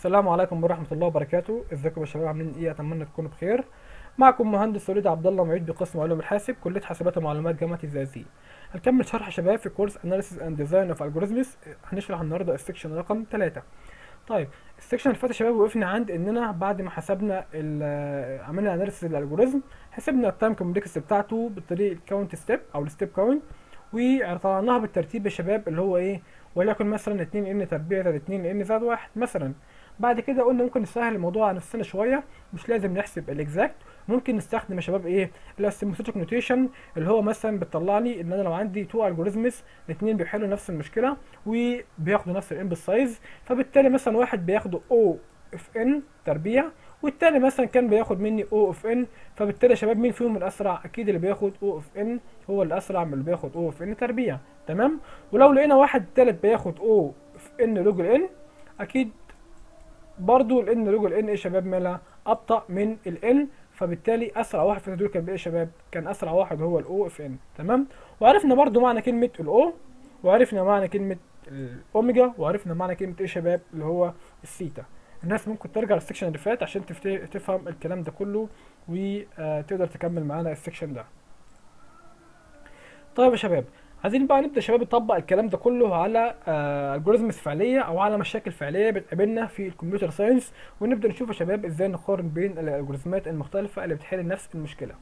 السلام عليكم ورحمة الله وبركاته، ازيكم يا شباب عاملين ايه؟ اتمنى تكونوا بخير. معكم مهندس وليد عبد الله معيد بقسم علوم الحاسب كلية حاسبات ومعلومات جامعة الزقازيق. هنكمل شرح يا شباب في كورس اناليسيس اند ديزاين اوف الجوريزمز هنشرح النهارده السكشن رقم 3. طيب السكشن اللي فات يا شباب وقفنا عند اننا بعد ما حسبنا ال- عملنا اناليسيس للالجوريزم حسبنا التايم كومبلكس بتاعته بطريقه كاونت ستيب او الستيب كاونت وطلعناها بالترتيب يا شباب اللي هو ايه وليكن مثلا 2 ان تربيع زائد 2 ان زائد 1 مثلا بعد كده قلنا ممكن نسهل الموضوع على نفسنا شويه مش لازم نحسب الاكزاكت ممكن نستخدم يا شباب ايه الاسيموتيك نوتيشن اللي هو مثلا بتطلع لي ان انا لو عندي تو الجوريزمز الاثنين بيحلوا نفس المشكله وبياخدوا نفس الانبوت سايز فبالتالي مثلا واحد بياخده او اف ان تربيع والتاني مثلا كان بياخد مني او اف ان فبالتالي يا شباب مين فيهم الاسرع اكيد اللي بياخد او اف ان هو الاسرع من اللي بياخد او اف ان تربيع تمام ولو لقينا واحد تالت بياخد او اف ان لوج ان اكيد برضو الان لوج الان ايه يا شباب مالها ابطا من الان فبالتالي اسرع واحد في دول كان بايه يا شباب كان اسرع واحد هو الاو اف ان تمام وعرفنا برضو معنى كلمه الاو وعرفنا معنى كلمه الاوميجا وعرفنا معنى كلمه ايه يا شباب اللي هو الثيتا الناس ممكن ترجع للسكشن اللي فات عشان تفت- تفهم الكلام ده كله وتقدر تكمل معانا السكشن ده طيب يا شباب عايزين بقى نبدا يا شباب نطبق الكلام ده كله على الجوريزمز فعليه او على مشاكل فعليه بتقابلنا في الكمبيوتر ساينس ونبدا نشوف يا شباب ازاي نقارن بين الالجوريزمات المختلفه اللي بتحل نفس المشكله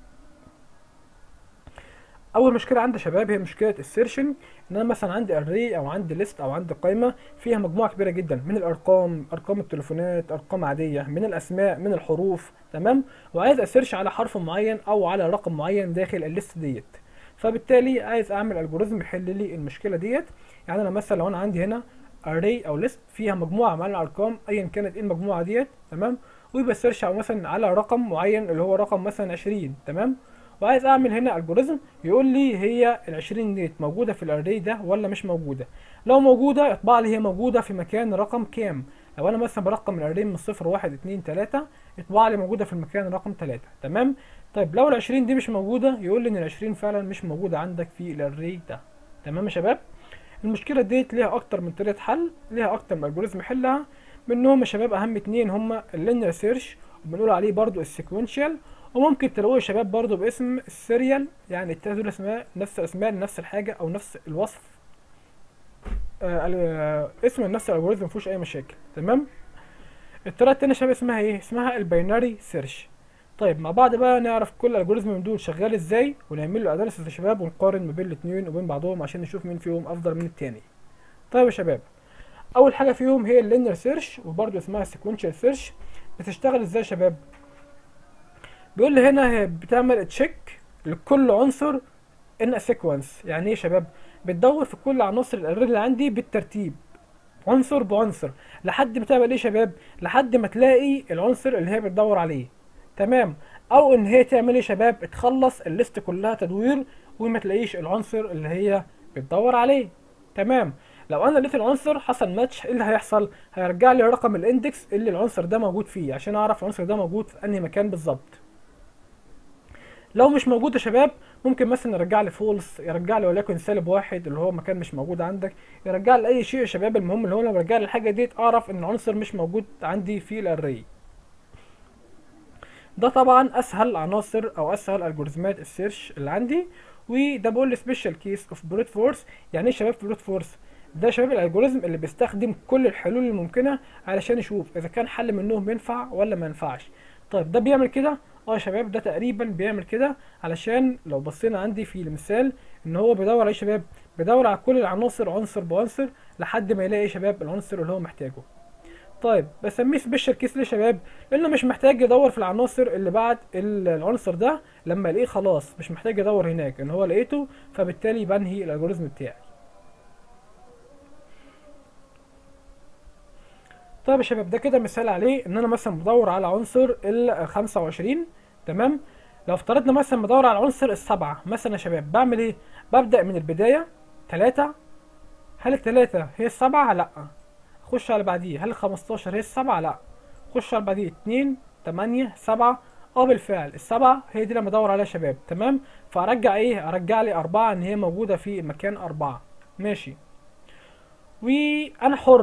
اول مشكله عندي يا شباب هي مشكله السيرشن ان انا مثلا عندي اري او عندي ليست او عندي قائمه فيها مجموعه كبيره جدا من الارقام ارقام التليفونات ارقام عاديه من الاسماء من الحروف تمام وعايز اسيرش على حرف معين او على رقم معين داخل الليست ديت فبالتالي عايز اعمل الجوريزم يحل لي المشكله ديت يعني انا مثلا لو انا عندي هنا array او list فيها مجموعه من الارقام ايا كانت ايه المجموعه ديت تمام وبسيرش او مثلا على رقم معين اللي هو رقم مثلا 20 تمام وعايز اعمل هنا الجوريزم يقول لي هي ال 20 ديت موجوده في الاري ده ولا مش موجوده لو موجوده اطبع لي هي موجوده في مكان رقم كام لو انا مثلا برقم الاري من 0 1 2 3 اطبع لي موجوده في المكان رقم 3 تمام طيب لو ال 20 دي مش موجوده يقول لي ان ال 20 فعلا مش موجوده عندك في الاري ده تمام يا شباب المشكله ديت ليها اكتر من طريقه حل ليها اكتر من الجوريزم يحلها منهم يا شباب اهم اتنين هما اللينير سيرش وبنقول عليه برضو السيكونشال وممكن تلاقوه يا شباب برضو باسم السيريال يعني التلاته دول اسماء نفس الاسماء لنفس الحاجه او نفس الوصف آه ال- آه، اسم نفس الالجوريزم مفيهوش اي مشاكل تمام الطريقه التانيه يا شباب اسمها ايه اسمها الباينري سيرش طيب مع بعض بقى نعرف كل الجوريزم من دول شغال ازاي ونعمل له اناليسيس يا شباب ونقارن ما بين الاثنين وبين بعضهم عشان نشوف مين فيهم افضل من التاني طيب يا شباب اول حاجه فيهم هي اللينير سيرش وبرضه اسمها سيكونشال سيرش بتشتغل ازاي يا شباب بيقول لي هنا هي بتعمل تشيك لكل عنصر ان سيكونس يعني ايه يا شباب بتدور في كل عناصر الاري اللي عندي بالترتيب عنصر بعنصر لحد ما تعمل ايه يا شباب لحد ما تلاقي العنصر اللي هي بتدور عليه تمام او ان هي تعمل ايه يا شباب تخلص الليست كلها تدوير وما تلاقيش العنصر اللي هي بتدور عليه تمام لو انا لقيت العنصر حصل ماتش ايه اللي هيحصل هيرجع لي رقم الاندكس اللي العنصر ده موجود فيه عشان اعرف العنصر ده موجود في انهي مكان بالظبط لو مش موجود يا شباب ممكن مثلا يرجع لي فولس يرجع لي وليكن سالب واحد اللي هو مكان مش موجود عندك يرجع لي اي شيء يا شباب المهم اللي هو لما يرجع لي الحاجه ديت اعرف ان العنصر مش موجود عندي في الاري ده طبعا اسهل عناصر او اسهل الجوريزمات السيرش اللي عندي وده بقول لي سبيشال كيس اوف بروت فورس يعني ايه يا شباب بروت فورس ده يا شباب الالجوريزم اللي بيستخدم كل الحلول الممكنه علشان يشوف اذا كان حل منهم ينفع ولا ما ينفعش طيب ده بيعمل كده اه يا شباب ده تقريبا بيعمل كده علشان لو بصينا عندي في المثال ان هو بيدور على ايه يا شباب بيدور على كل العناصر عنصر بعنصر لحد ما يلاقي يا شباب العنصر اللي هو محتاجه طيب بسميه سبيشال كيس ليه يا شباب لانه مش محتاج يدور في العناصر اللي بعد ال- العنصر ده لما الاقيه خلاص مش محتاج يدور هناك ان هو لقيته فبالتالي بنهي الالجوريزم بتاعي طيب يا شباب ده كده مثال عليه ان انا مثلا بدور على عنصر ال 25 تمام لو افترضنا مثلا بدور على عنصر السبعة مثلا يا شباب بعمل ايه ببدأ من البداية تلاتة هل التلاتة هي السبعة لا اخش على بعديه هل ال 15 هي السبعة لا اخش على بعديه اتنين تمانية سبعة اه بالفعل السبعة هي دي اللي بدور عليها يا شباب تمام فارجع ايه ارجع لي اربعة ان هي موجودة في مكان اربعة ماشي وانا حر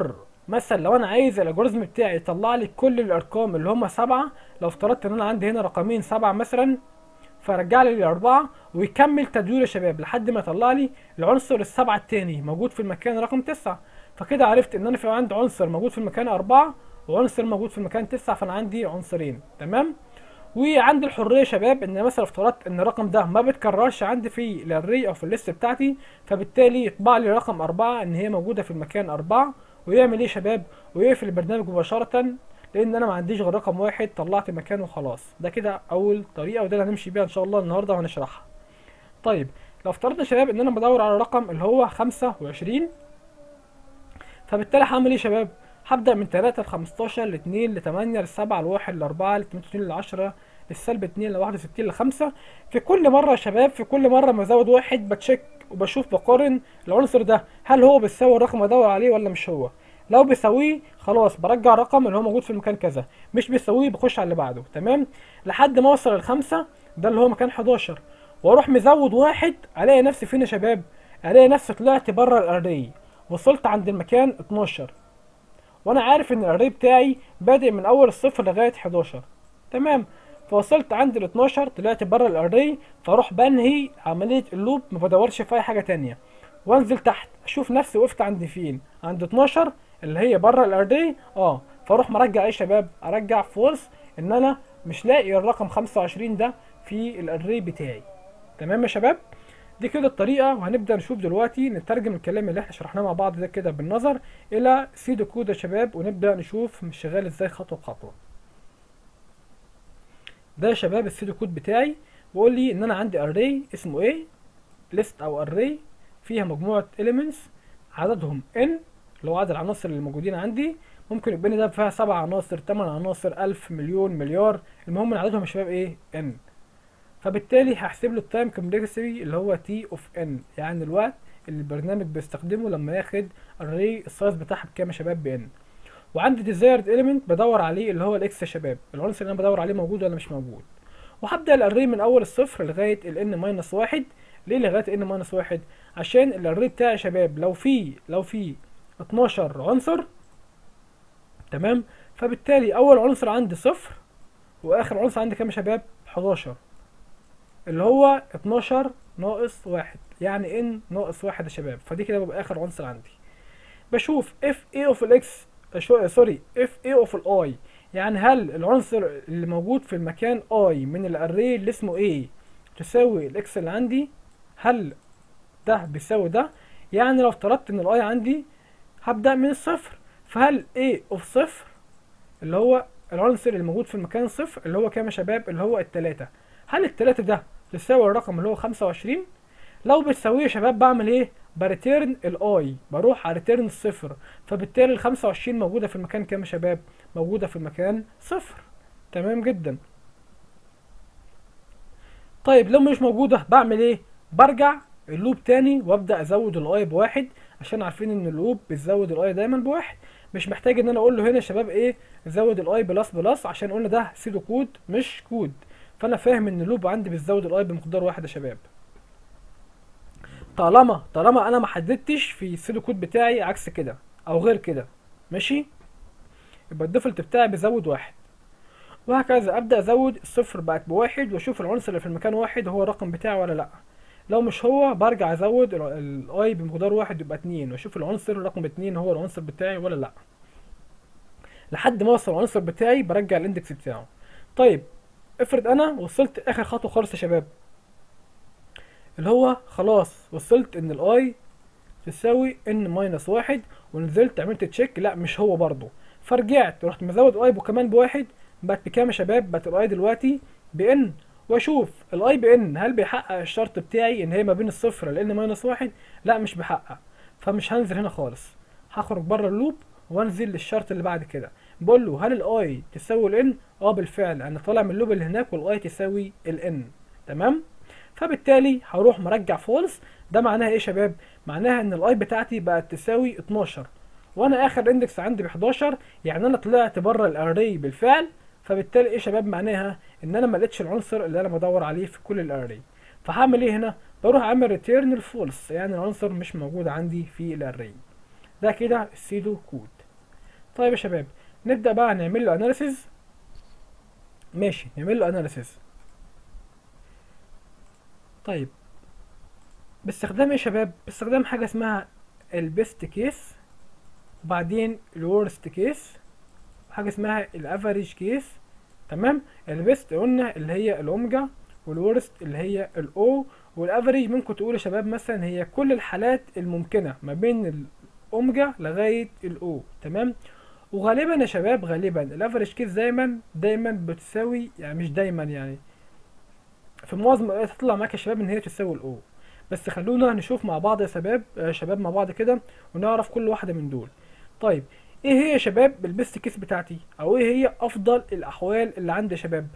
مثلا لو انا عايز الالجوريزم بتاعي يطلع لي كل الارقام اللي هم سبعة لو افترضت ان انا عندي هنا رقمين سبعة مثلا فرجع لي الاربعة ويكمل تدوير يا شباب لحد ما يطلع لي العنصر السبعة التاني موجود في المكان رقم تسعة فكده عرفت ان انا في عندي عنصر موجود في المكان أربعة وعنصر موجود في المكان تسعة فانا عندي عنصرين تمام وعندي الحريه يا شباب ان مثلا افترضت ان الرقم ده ما بيتكررش عندي في الاري او في الليست بتاعتي فبالتالي يطبع لي رقم أربعة ان هي موجوده في المكان أربعة ويعمل ايه يا شباب ويقفل البرنامج مباشره لان انا ما عنديش غير رقم واحد طلعت مكانه وخلاص ده كده اول طريقه وده اللي هنمشي بيها ان شاء الله النهارده وهنشرحها طيب لو افترضنا يا شباب ان انا بدور على رقم اللي هو خمسة وعشرين فبالتالي هعمل ايه يا شباب هبدأ من 3 ل 15 ل 2 ل 8 ل 7 ل 1 ل 4 ل 28 ل 10 للسلب 2 ل 61 ل 5 في كل مرة يا شباب في كل مرة ما ازود واحد بتشيك وبشوف بقارن العنصر ده هل هو بيساوي الرقم اللي ادور عليه ولا مش هو لو بيساويه خلاص برجع الرقم اللي هو موجود في المكان كذا مش بيساويه بخش على اللي بعده تمام لحد ما اوصل للخمسة ده اللي هو مكان 11 واروح مزود واحد الاقي نفسي فين يا شباب الاقي نفسي طلعت بره الاري وصلت عند المكان 12 وانا عارف ان الاري بتاعي بادئ من اول الصفر لغايه 11 تمام فوصلت عند ال 12 طلعت بره الاري فاروح بنهي عمليه اللوب ما بدورش في اي حاجه تانية وانزل تحت اشوف نفسي وقفت عند فين عند 12 اللي هي بره الاري اه فاروح مرجع ايه يا شباب ارجع فولس ان انا مش لاقي الرقم 25 ده في الاري بتاعي تمام يا شباب دي كده الطريقة وهنبدأ نشوف دلوقتي نترجم الكلام اللي احنا شرحناه مع بعض ده كده بالنظر إلى سيدو كود يا شباب ونبدأ نشوف مش شغال ازاي خطوة بخطوة. ده يا شباب السيدو كود بتاعي بيقول لي إن أنا عندي array اسمه ايه list أو array فيها مجموعة elements عددهم n اللي هو عدد العناصر اللي موجودين عندي ممكن يبقى لي ده فيها سبع عناصر تمن عناصر ألف مليون مليار المهم إن عددهم يا شباب ايه n فبالتالي هحسب له التايم كومبلكسيتي اللي هو تي اوف ان يعني الوقت اللي البرنامج بيستخدمه لما ياخد الري السايز بتاعها بكام يا شباب بان وعندي ديزايرد اليمنت بدور عليه اللي هو الاكس يا شباب العنصر اللي انا بدور عليه موجود ولا مش موجود وهبدا الاري من اول الصفر لغايه الان ماينس واحد ليه لغايه ان ماينس واحد عشان الاري بتاعي يا شباب لو في لو في 12 عنصر تمام فبالتالي اول عنصر عندي صفر واخر عنصر عندي كام يا شباب 11 اللي هو 12 ناقص واحد يعني ان ناقص واحد يا شباب فدي كده بيبقى اخر عنصر عندي بشوف اف اي اوف الاكس سوري اف اي اوف الاي يعني هل العنصر اللي موجود في المكان اي من الاري اللي اسمه ايه تساوي الاكس اللي عندي هل ده بيساوي ده يعني لو افترضت ان الاي عندي هبدا من الصفر فهل ايه اوف صفر اللي هو العنصر اللي موجود في المكان صفر اللي هو كام يا شباب اللي هو التلاتة هل التلاتة ده تساوي الرقم اللي هو خمسة وعشرين لو بتساويه يا شباب بعمل ايه بريتيرن الاي بروح على ريتيرن الصفر فبالتالي ال 25 موجوده في المكان كام يا شباب موجوده في المكان صفر تمام جدا طيب لو مش موجوده بعمل ايه برجع اللوب تاني وابدا ازود الاي بواحد عشان عارفين ان اللوب بتزود الاي دايما بواحد مش محتاج ان انا اقول له هنا يا شباب ايه زود الاي بلس بلس عشان قلنا ده سيدو كود مش كود فانا فاهم ان اللوب عندي بتزود الاي بمقدار واحد يا شباب طالما طالما انا ما حددتش في السيدو كود بتاعي عكس كده او غير كده ماشي يبقى الديفولت بتاعي بيزود واحد وهكذا ابدا ازود الصفر بقت بواحد واشوف العنصر اللي في المكان واحد هو الرقم بتاعي ولا لا لو مش هو برجع ازود الاي بمقدار واحد يبقى اتنين واشوف العنصر رقم اتنين هو العنصر بتاعي ولا لا لحد ما اوصل العنصر بتاعي برجع الاندكس بتاعه طيب افرض انا وصلت اخر خطوه خالص يا شباب اللي هو خلاص وصلت ان الاي تساوي ان ماينس واحد ونزلت عملت تشيك لا مش هو برضو فرجعت رحت مزود الاي كمان بواحد بقت بكام يا شباب بقت الاي دلوقتي بان واشوف الاي بان هل بيحقق الشرط بتاعي ان هي ما بين الصفر لان ماينس واحد لا مش بيحقق فمش هنزل هنا خالص هخرج بره اللوب وانزل للشرط اللي بعد كده بقول له هل الاي تساوي الان اه بالفعل انا طالع من اللوب اللي هناك والاي تساوي الان تمام فبالتالي هروح مرجع فولس ده معناها ايه يا شباب معناها ان الاي بتاعتي بقت تساوي 12 وانا اخر اندكس عندي ب 11 يعني انا طلعت بره الاري بالفعل فبالتالي ايه يا شباب معناها ان انا ما لقيتش العنصر اللي انا بدور عليه في كل الاري فهعمل ايه هنا بروح اعمل ريتيرن الفولس يعني العنصر مش موجود عندي في الاري ده كده السيدو كود طيب يا شباب نبدا بقى نعمل له اناليسيز ماشي نعمل له اناليسيز طيب باستخدام ايه يا شباب باستخدام حاجه اسمها البيست كيس وبعدين الورست كيس وحاجه اسمها الافريج كيس تمام البيست قلنا اللي هي الاوميجا والورست اللي هي الاو والافريج ممكن تقول يا شباب مثلا هي كل الحالات الممكنه ما بين الاوميجا لغايه الاو تمام وغالبا يا شباب غالبا الافريج كيس دايما دايما بتساوي يعني مش دايما يعني في معظم الاوقات هتطلع معاك يا شباب ان هي تساوي الاو بس خلونا نشوف مع بعض يا شباب آه شباب مع بعض كده ونعرف كل واحده من دول طيب ايه هي يا شباب البيست كيس بتاعتي او ايه هي افضل الاحوال اللي عندي يا شباب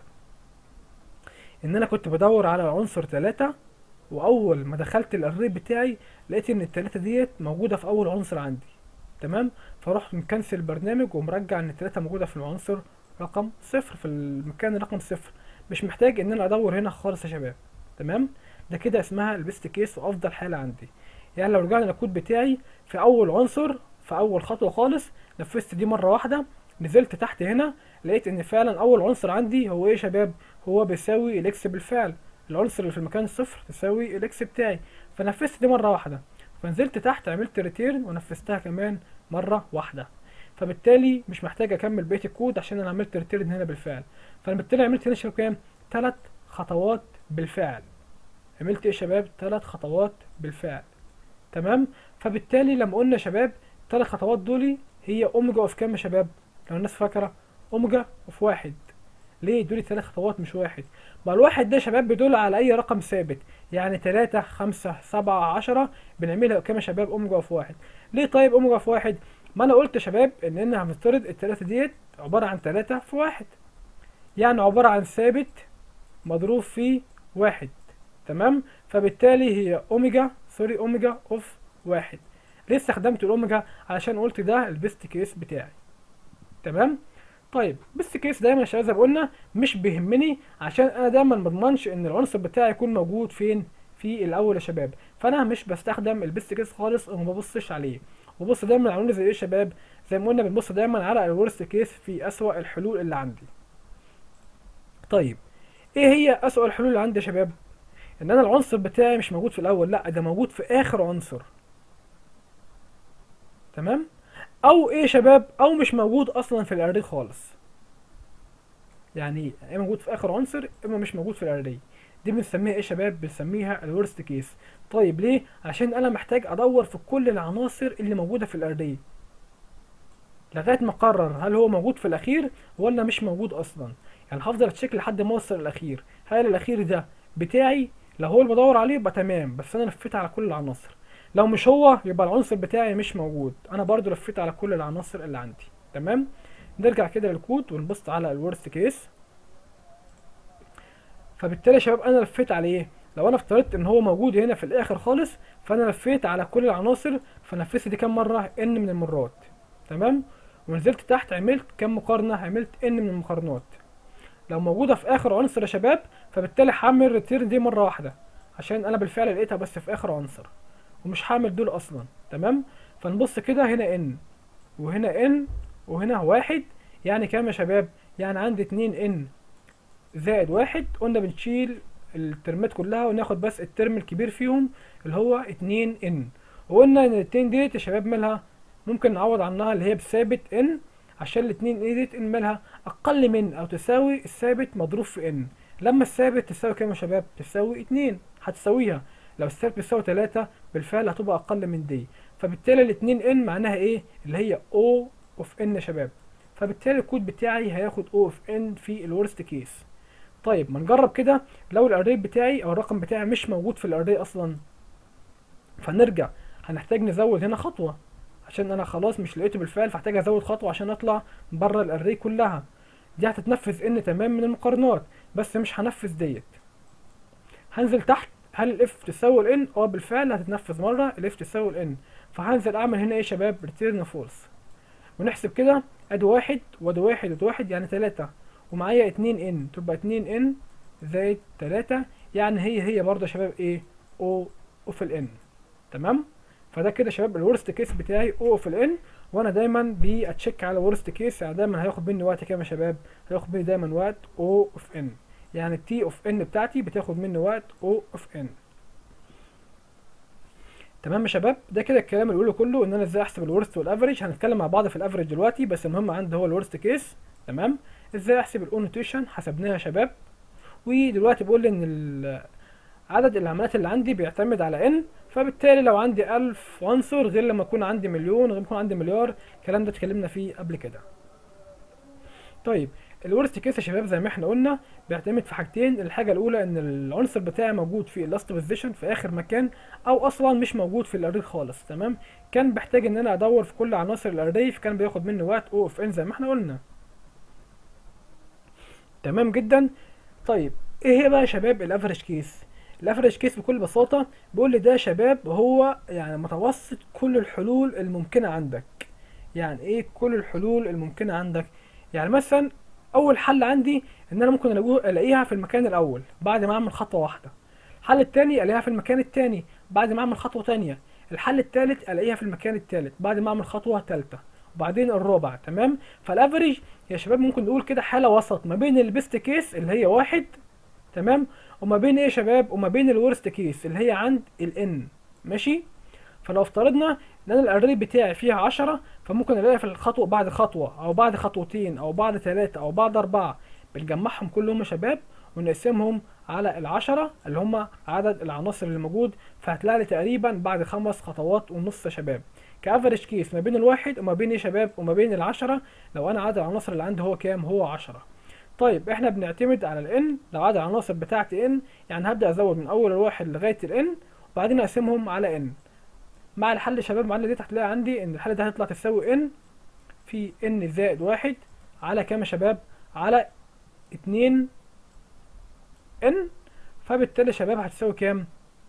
ان انا كنت بدور على العنصر ثلاثة واول ما دخلت الاري بتاعي لقيت ان الثلاثة ديت موجودة في اول عنصر عندي تمام فرحت مكنسل البرنامج ومرجع ان الثلاثة موجودة في العنصر رقم صفر في المكان رقم صفر مش محتاج ان انا ادور هنا خالص يا شباب تمام ده كده اسمها البيست كيس وافضل حالة عندي يعني لو رجعنا للكود بتاعي في اول عنصر في اول خطوة خالص نفذت دي مرة واحدة نزلت تحت هنا لقيت ان فعلا اول عنصر عندي هو ايه يا شباب هو بيساوي الاكس بالفعل العنصر اللي في المكان الصفر تساوي الاكس بتاعي فنفذت دي مرة واحدة فنزلت تحت عملت ريتيرن ونفذتها كمان مرة واحدة فبالتالي مش محتاج اكمل بقية الكود عشان انا عملت ريتيرن هنا بالفعل فانا بالتالي عملت هنا شباب كام ثلاث خطوات بالفعل عملت ايه يا شباب ثلاث خطوات بالفعل تمام فبالتالي لما قلنا يا شباب ثلاث خطوات دول هي اوميجا اوف كام يا شباب لو الناس فاكره اوميجا اوف واحد ليه دول ثلاث خطوات مش واحد ما الواحد ده يا شباب بيدل على اي رقم ثابت يعني تلاتة خمسة سبعة عشرة بنعملها كام يا شباب اوميجا اوف واحد ليه طيب اوميجا اوف واحد ما انا قلت يا شباب ان انا هنفترض التلاتة ديت عبارة عن تلاتة في واحد يعني عبارة عن ثابت مضروب في واحد تمام فبالتالي هي اوميجا سوري اوميجا اوف واحد ليه استخدمت الاوميجا علشان قلت ده البيست كيس بتاعي تمام طيب بيست كيس دايما يا شباب زي ما قلنا مش بيهمني عشان انا دايما ما اضمنش ان العنصر بتاعي يكون موجود فين في الاول يا شباب فانا مش بستخدم البيست كيس خالص وما ببصش عليه وبص دايما على زي ايه يا شباب زي ما قلنا بنبص دايما على الورست كيس في اسوأ الحلول اللي عندي طيب ايه هي اسوأ الحلول اللي عندي يا شباب ان انا العنصر بتاعي مش موجود في الاول لا ده موجود في اخر عنصر تمام او ايه يا شباب او مش موجود اصلا في الاري خالص يعني ايه موجود في اخر عنصر اما مش موجود في الاري دي بنسميها ايه يا شباب بنسميها الورست كيس طيب ليه عشان انا محتاج ادور في كل العناصر اللي موجوده في الاري لغايه ما اقرر هل هو موجود في الاخير ولا مش موجود اصلا يعني هفضل اتشيك لحد ما اوصل الاخير هل الاخير ده بتاعي لو هو اللي بدور عليه يبقى تمام بس انا لفيت على كل العناصر لو مش هو يبقى العنصر بتاعي مش موجود انا برضو لفيت على كل العناصر اللي عندي تمام نرجع كده للكود ونبص على الورست كيس فبالتالي يا شباب انا لفيت على ايه لو انا افترضت ان هو موجود هنا في الاخر خالص فانا لفيت على كل العناصر فنفذت دي كام مره ان من المرات تمام ونزلت تحت عملت كام مقارنه عملت ان من المقارنات لو موجوده في اخر عنصر يا شباب فبالتالي هعمل ريتيرن دي مره واحده عشان انا بالفعل لقيتها بس في اخر عنصر ومش هعمل دول اصلا تمام فنبص كده هنا ان وهنا ان وهنا واحد يعني كام يا شباب يعني عندي اتنين ان زائد واحد قلنا بنشيل الترمات كلها وناخد بس الترم الكبير فيهم اللي هو اتنين ان وقلنا ان الاتنين ديت يا شباب مالها ممكن نعوض عنها اللي هي بثابت ان عشان الاتنين ان ديت ان مالها اقل من او تساوي الثابت مضروب في ان لما الثابت تساوي كام يا شباب تساوي اتنين هتساويها لو الثابت بيساوي تلاتة بالفعل هتبقى اقل من دي فبالتالي الاتنين ان معناها ايه اللي هي او اوف ان يا شباب فبالتالي الكود بتاعي هياخد او اوف ان في الورست كيس طيب ما نجرب كده لو الاري بتاعي او الرقم بتاعي مش موجود في الاري اصلا فنرجع هنحتاج نزود هنا خطوه عشان انا خلاص مش لقيته بالفعل فاحتاج ازود خطوه عشان اطلع بره الاري كلها دي هتتنفذ ان تمام من المقارنات بس مش هنفذ ديت هنزل تحت هل الاف تساوي الان اه بالفعل هتتنفذ مره الاف تساوي الان فهنزل اعمل هنا ايه يا شباب ريتيرن فولس ونحسب كده ادي واحد وادي واحد وادي واحد يعني تلاتة ومعايا اتنين ان تبقى اتنين ان زائد تلاتة يعني هي هي برضه يا شباب ايه او اوف الان تمام فده كده يا شباب الورست كيس بتاعي او اوف الان وانا دايما باتشيك على ورست كيس يعني دايما هياخد مني وقت كام يا شباب هياخد مني دايما وقت او اوف ان يعني التي اوف ان بتاعتي بتاخد مني وقت او اوف ان تمام يا شباب ده كده الكلام اللي بقوله كله ان انا ازاي احسب الورست والافريج هنتكلم مع بعض في الافريج دلوقتي بس المهم عندي هو الورست كيس تمام ازاي احسب الاونوتيشن حسبناها يا شباب ودلوقتي بقول لي ان ال- عدد العمليات اللي عندي بيعتمد على ان فبالتالي لو عندي ألف عنصر غير لما يكون عندي مليون غير لما يكون عندي مليار الكلام ده اتكلمنا فيه قبل كده طيب الورست كيس يا شباب زي ما احنا قلنا بيعتمد في حاجتين الحاجه الاولى ان العنصر بتاعي موجود في اللاست بوزيشن في اخر مكان او اصلا مش موجود في الاري خالص تمام كان بحتاج ان انا ادور في كل عناصر الاري فكان بياخد مني وقت او اوف ان زي ما احنا قلنا تمام جدا طيب ايه هي بقى يا شباب الافريج كيس الافريج كيس بكل بساطه بيقول لي ده يا شباب هو يعني متوسط كل الحلول الممكنه عندك يعني ايه كل الحلول الممكنه عندك يعني مثلا اول حل عندي ان انا ممكن ألاقوه- الاقيها في المكان الاول بعد ما اعمل خطوه واحده الحل التاني الاقيها في المكان التاني بعد ما اعمل خطوه تانية الحل التالت الاقيها في المكان التالت بعد ما اعمل خطوه تالتة وبعدين الرابع تمام فالافريج يا شباب ممكن نقول كده حاله وسط ما بين البيست كيس اللي هي واحد تمام وما بين ايه يا شباب وما بين الورست كيس اللي هي عند الان ماشي فلو افترضنا ان انا الاري بتاعي فيها عشرة فممكن الاقيها في الخطوه بعد خطوه او بعد خطوتين او بعد ثلاثة او بعد اربعة بنجمعهم كلهم يا شباب ونقسمهم على العشرة اللي هم عدد العناصر اللي موجود فهتلاقي لي تقريبا بعد خمس خطوات ونص يا شباب كافريج كيس ما بين الواحد وما بين ايه يا شباب وما بين العشرة لو انا عدد العناصر اللي عندي هو كام هو عشرة طيب احنا بنعتمد على الان لو عدد العناصر بتاعتي ان يعني هبدا ازود من اول الواحد لغايه الان وبعدين اقسمهم على ان مع الحل يا شباب المعادله دي هتلاقي عندي ان الحل ده هيطلع تساوي ان في ان زائد واحد على كام يا شباب على اتنين ان فبالتالي يا شباب هتساوي كام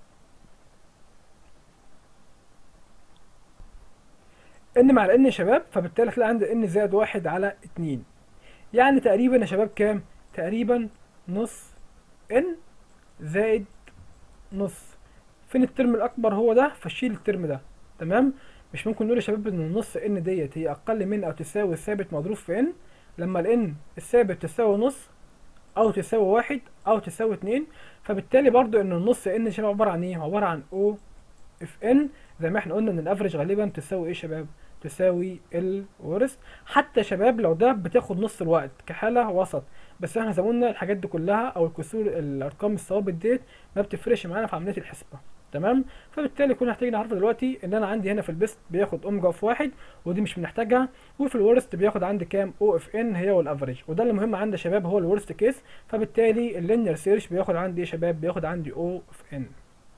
ان مع الان يا شباب فبالتالي هتلاقي عندي ان زائد واحد على اتنين يعني تقريبا يا شباب كام تقريبا نص ان زائد نص فين الترم الاكبر هو ده فشيل الترم ده تمام مش ممكن نقول يا شباب ان النص ان ديت هي اقل من او تساوي الثابت مضروب في ان لما الان الثابت تساوي نص او تساوي واحد او تساوي اتنين فبالتالي برضو ان النص ان يا شباب عباره عن ايه عباره عن او اف ان زي ما احنا قلنا ان الافرج غالبا تساوي ايه يا شباب تساوي الورست حتى يا شباب لو ده بتاخد نص الوقت كحاله وسط بس احنا زي ما قلنا الحاجات دي كلها او الكسور الارقام الثوابت ديت ما بتفرقش معانا في عمليه الحسبه تمام فبالتالي كنا محتاجين نعرف دلوقتي ان انا عندي هنا في البيست بياخد اوميجا في واحد ودي مش بنحتاجها وفي الورست بياخد عندي كام او اف ان هي والافريج وده اللي مهم عندي يا شباب هو الورست كيس فبالتالي اللينير سيرش بياخد عندي يا شباب بياخد عندي او اف ان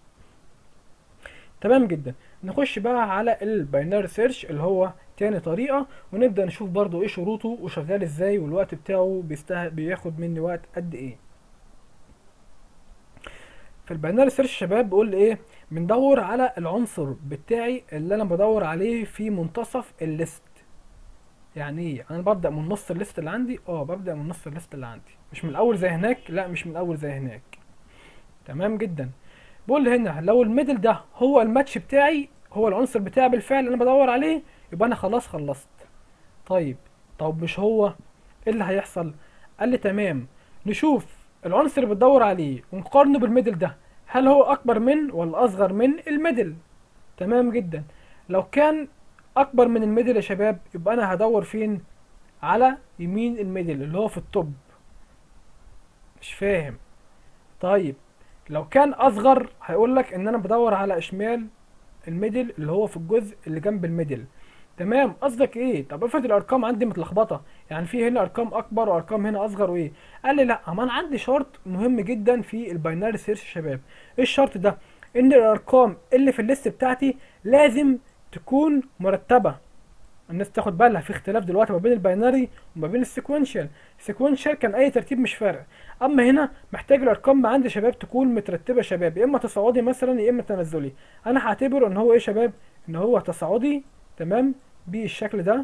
تمام جدا نخش بقى على الباينري سيرش اللي هو تاني طريقة ونبدأ نشوف برضو ايه شروطه وشغال ازاي والوقت بتاعه بيسته... بياخد مني وقت قد ايه في الباينري سيرش يا شباب بقول لي ايه بندور على العنصر بتاعي اللي انا بدور عليه في منتصف الليست يعني ايه انا ببدأ من نص الليست اللي عندي اه ببدأ من نص الليست اللي عندي مش من الاول زي هناك لا مش من الاول زي هناك تمام جدا بقول لي هنا لو الميدل ده هو الماتش بتاعي هو العنصر بتاعي بالفعل اللي انا بدور عليه يبقى انا خلاص خلصت طيب طب مش هو ايه اللي هيحصل قال لي تمام نشوف العنصر اللي بتدور عليه ونقارنه بالميدل ده هل هو اكبر من ولا اصغر من الميدل تمام جدا لو كان اكبر من الميدل يا شباب يبقى انا هدور فين على يمين الميدل اللي هو في التوب مش فاهم طيب لو كان اصغر هيقول لك ان انا بدور على شمال الميدل اللي هو في الجزء اللي جنب الميدل تمام قصدك ايه طب افرض الارقام عندي متلخبطه يعني في هنا ارقام اكبر وارقام هنا اصغر وايه قال لي لا ما انا عندي شرط مهم جدا في الباينري سيرش يا شباب ايه الشرط ده ان الارقام اللي في الليست بتاعتي لازم تكون مرتبه الناس تاخد بالها في اختلاف دلوقتي ما بين الباينري وما بين السيكونشال السيكونشال كان اي ترتيب مش فارق اما هنا محتاج الارقام ما عندي شباب تكون مترتبه يا شباب يا اما تصاعدي مثلا يا اما تنازلي انا هعتبره ان هو ايه يا شباب ان هو تصاعدي تمام بالشكل ده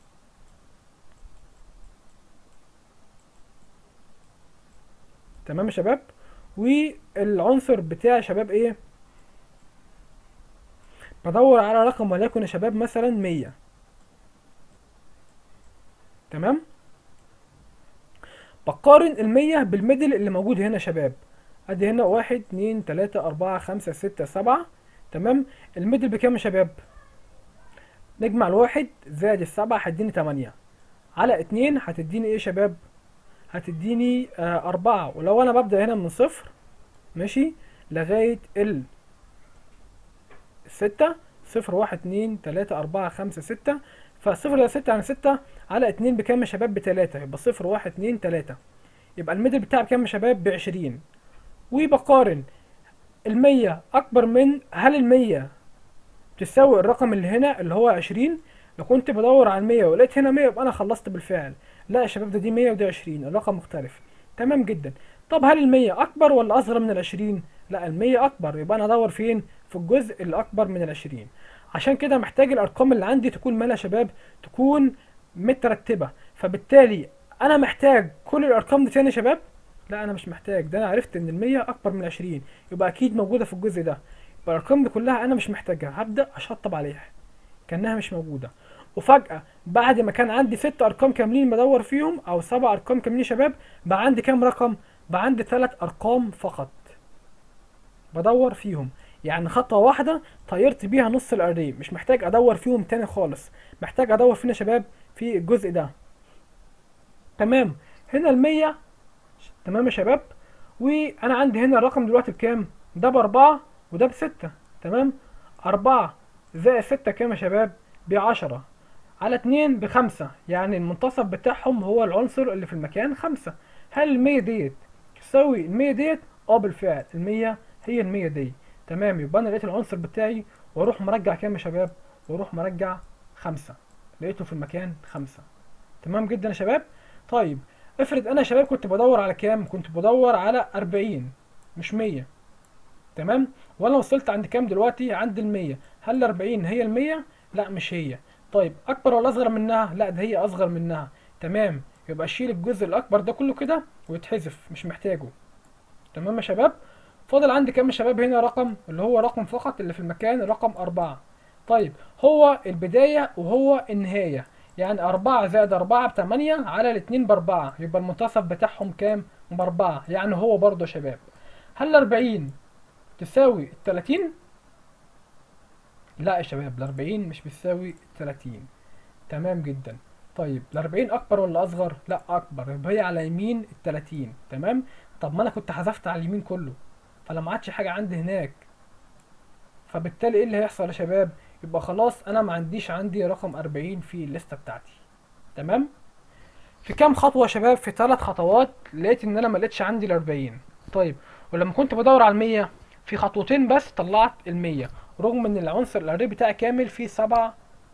تمام يا شباب والعنصر بتاعي يا شباب ايه بدور على رقم وليكن يا شباب مثلا مية تمام بقارن المية بالميدل اللي موجود هنا يا شباب ادي هنا واحد اتنين تلاتة اربعة خمسة ستة سبعة تمام الميدل بكام يا شباب نجمع الواحد زائد السبعة هتديني تمانية على اتنين هتديني ايه يا شباب هتديني آه أربعة ولو أنا ببدأ هنا من صفر ماشي لغاية ال ستة صفر واحد اتنين تلاتة أربعة خمسة ستة فصفر إلى ستة يعني ستة على اتنين بكام يا شباب بتلاتة يبقى صفر واحد اتنين تلاتة يبقى الميدل بتاعي بكام يا شباب بعشرين وبقارن المية أكبر من هل المية تساوي الرقم اللي هنا اللي هو عشرين لو كنت بدور على المية ولقيت هنا مية يبقى أنا خلصت بالفعل لا يا شباب ده دي مية ودي عشرين الرقم مختلف تمام جدا طب هل المية أكبر ولا أصغر من العشرين لا المية أكبر يبقى أنا أدور فين في الجزء اللي أكبر من العشرين عشان كده محتاج الأرقام اللي عندي تكون مالها يا شباب تكون مترتبة فبالتالي أنا محتاج كل الأرقام دي تاني يا شباب لا أنا مش محتاج ده أنا عرفت إن المية أكبر من العشرين يبقى أكيد موجودة في الجزء ده يبقى الأرقام دي كلها أنا مش محتاجها هبدأ أشطب عليها كأنها مش موجودة وفجأة بعد ما كان عندي ست أرقام كاملين بدور فيهم أو سبع أرقام كاملين يا شباب بقى عندي كام رقم؟ بقى عندي تلات أرقام فقط بدور فيهم يعني خطوة واحدة طيرت بيها نص الأري مش محتاج أدور فيهم تاني خالص محتاج أدور فين يا شباب في الجزء ده تمام هنا المية تمام يا شباب وأنا عندي هنا الرقم دلوقتي بكام؟ ده بأربعة وده بستة تمام أربعة زائد ستة كام يا شباب؟ بعشرة على اتنين بخمسة يعني المنتصف بتاعهم هو العنصر اللي في المكان خمسة هل المية ديت تساوي المية ديت؟ اه بالفعل المية هي المية دي تمام يبقى انا لقيت العنصر بتاعي واروح مرجع كام يا شباب؟ واروح مرجع خمسة لقيته في المكان خمسة تمام جدا يا شباب؟ طيب افرض انا يا شباب كنت بدور على كام؟ كنت بدور على أربعين مش مية تمام؟ وانا وصلت عند كام دلوقتي؟ عند المية هل الأربعين هي المية؟ لا مش هي طيب اكبر ولا اصغر منها لا ده هي اصغر منها تمام يبقى اشيل الجزء الاكبر ده كله كده ويتحذف مش محتاجه تمام يا شباب فاضل عندي كام يا شباب هنا رقم اللي هو رقم فقط اللي في المكان رقم أربعة طيب هو البداية وهو النهاية يعني أربعة زائد أربعة بتمانية على الاتنين بأربعة يبقى المنتصف بتاعهم كام بأربعة يعني هو برضه يا شباب هل أربعين تساوي التلاتين لا يا شباب الأربعين مش بتساوي التلاتين تمام جدا طيب الأربعين أكبر ولا أصغر؟ لا أكبر يبقى هي على يمين التلاتين تمام طب ما أنا كنت حذفت على اليمين كله فلا ما عادش حاجة عندي هناك فبالتالي إيه اللي هيحصل يا شباب؟ يبقى خلاص أنا ما عنديش عندي رقم أربعين في الليستة بتاعتي تمام؟ في كام خطوة يا شباب؟ في ثلاث خطوات لقيت إن أنا ما لقيتش عندي الأربعين طيب ولما كنت بدور على المية في خطوتين بس طلعت المية رغم ان العنصر الاري بتاعي كامل فيه سبع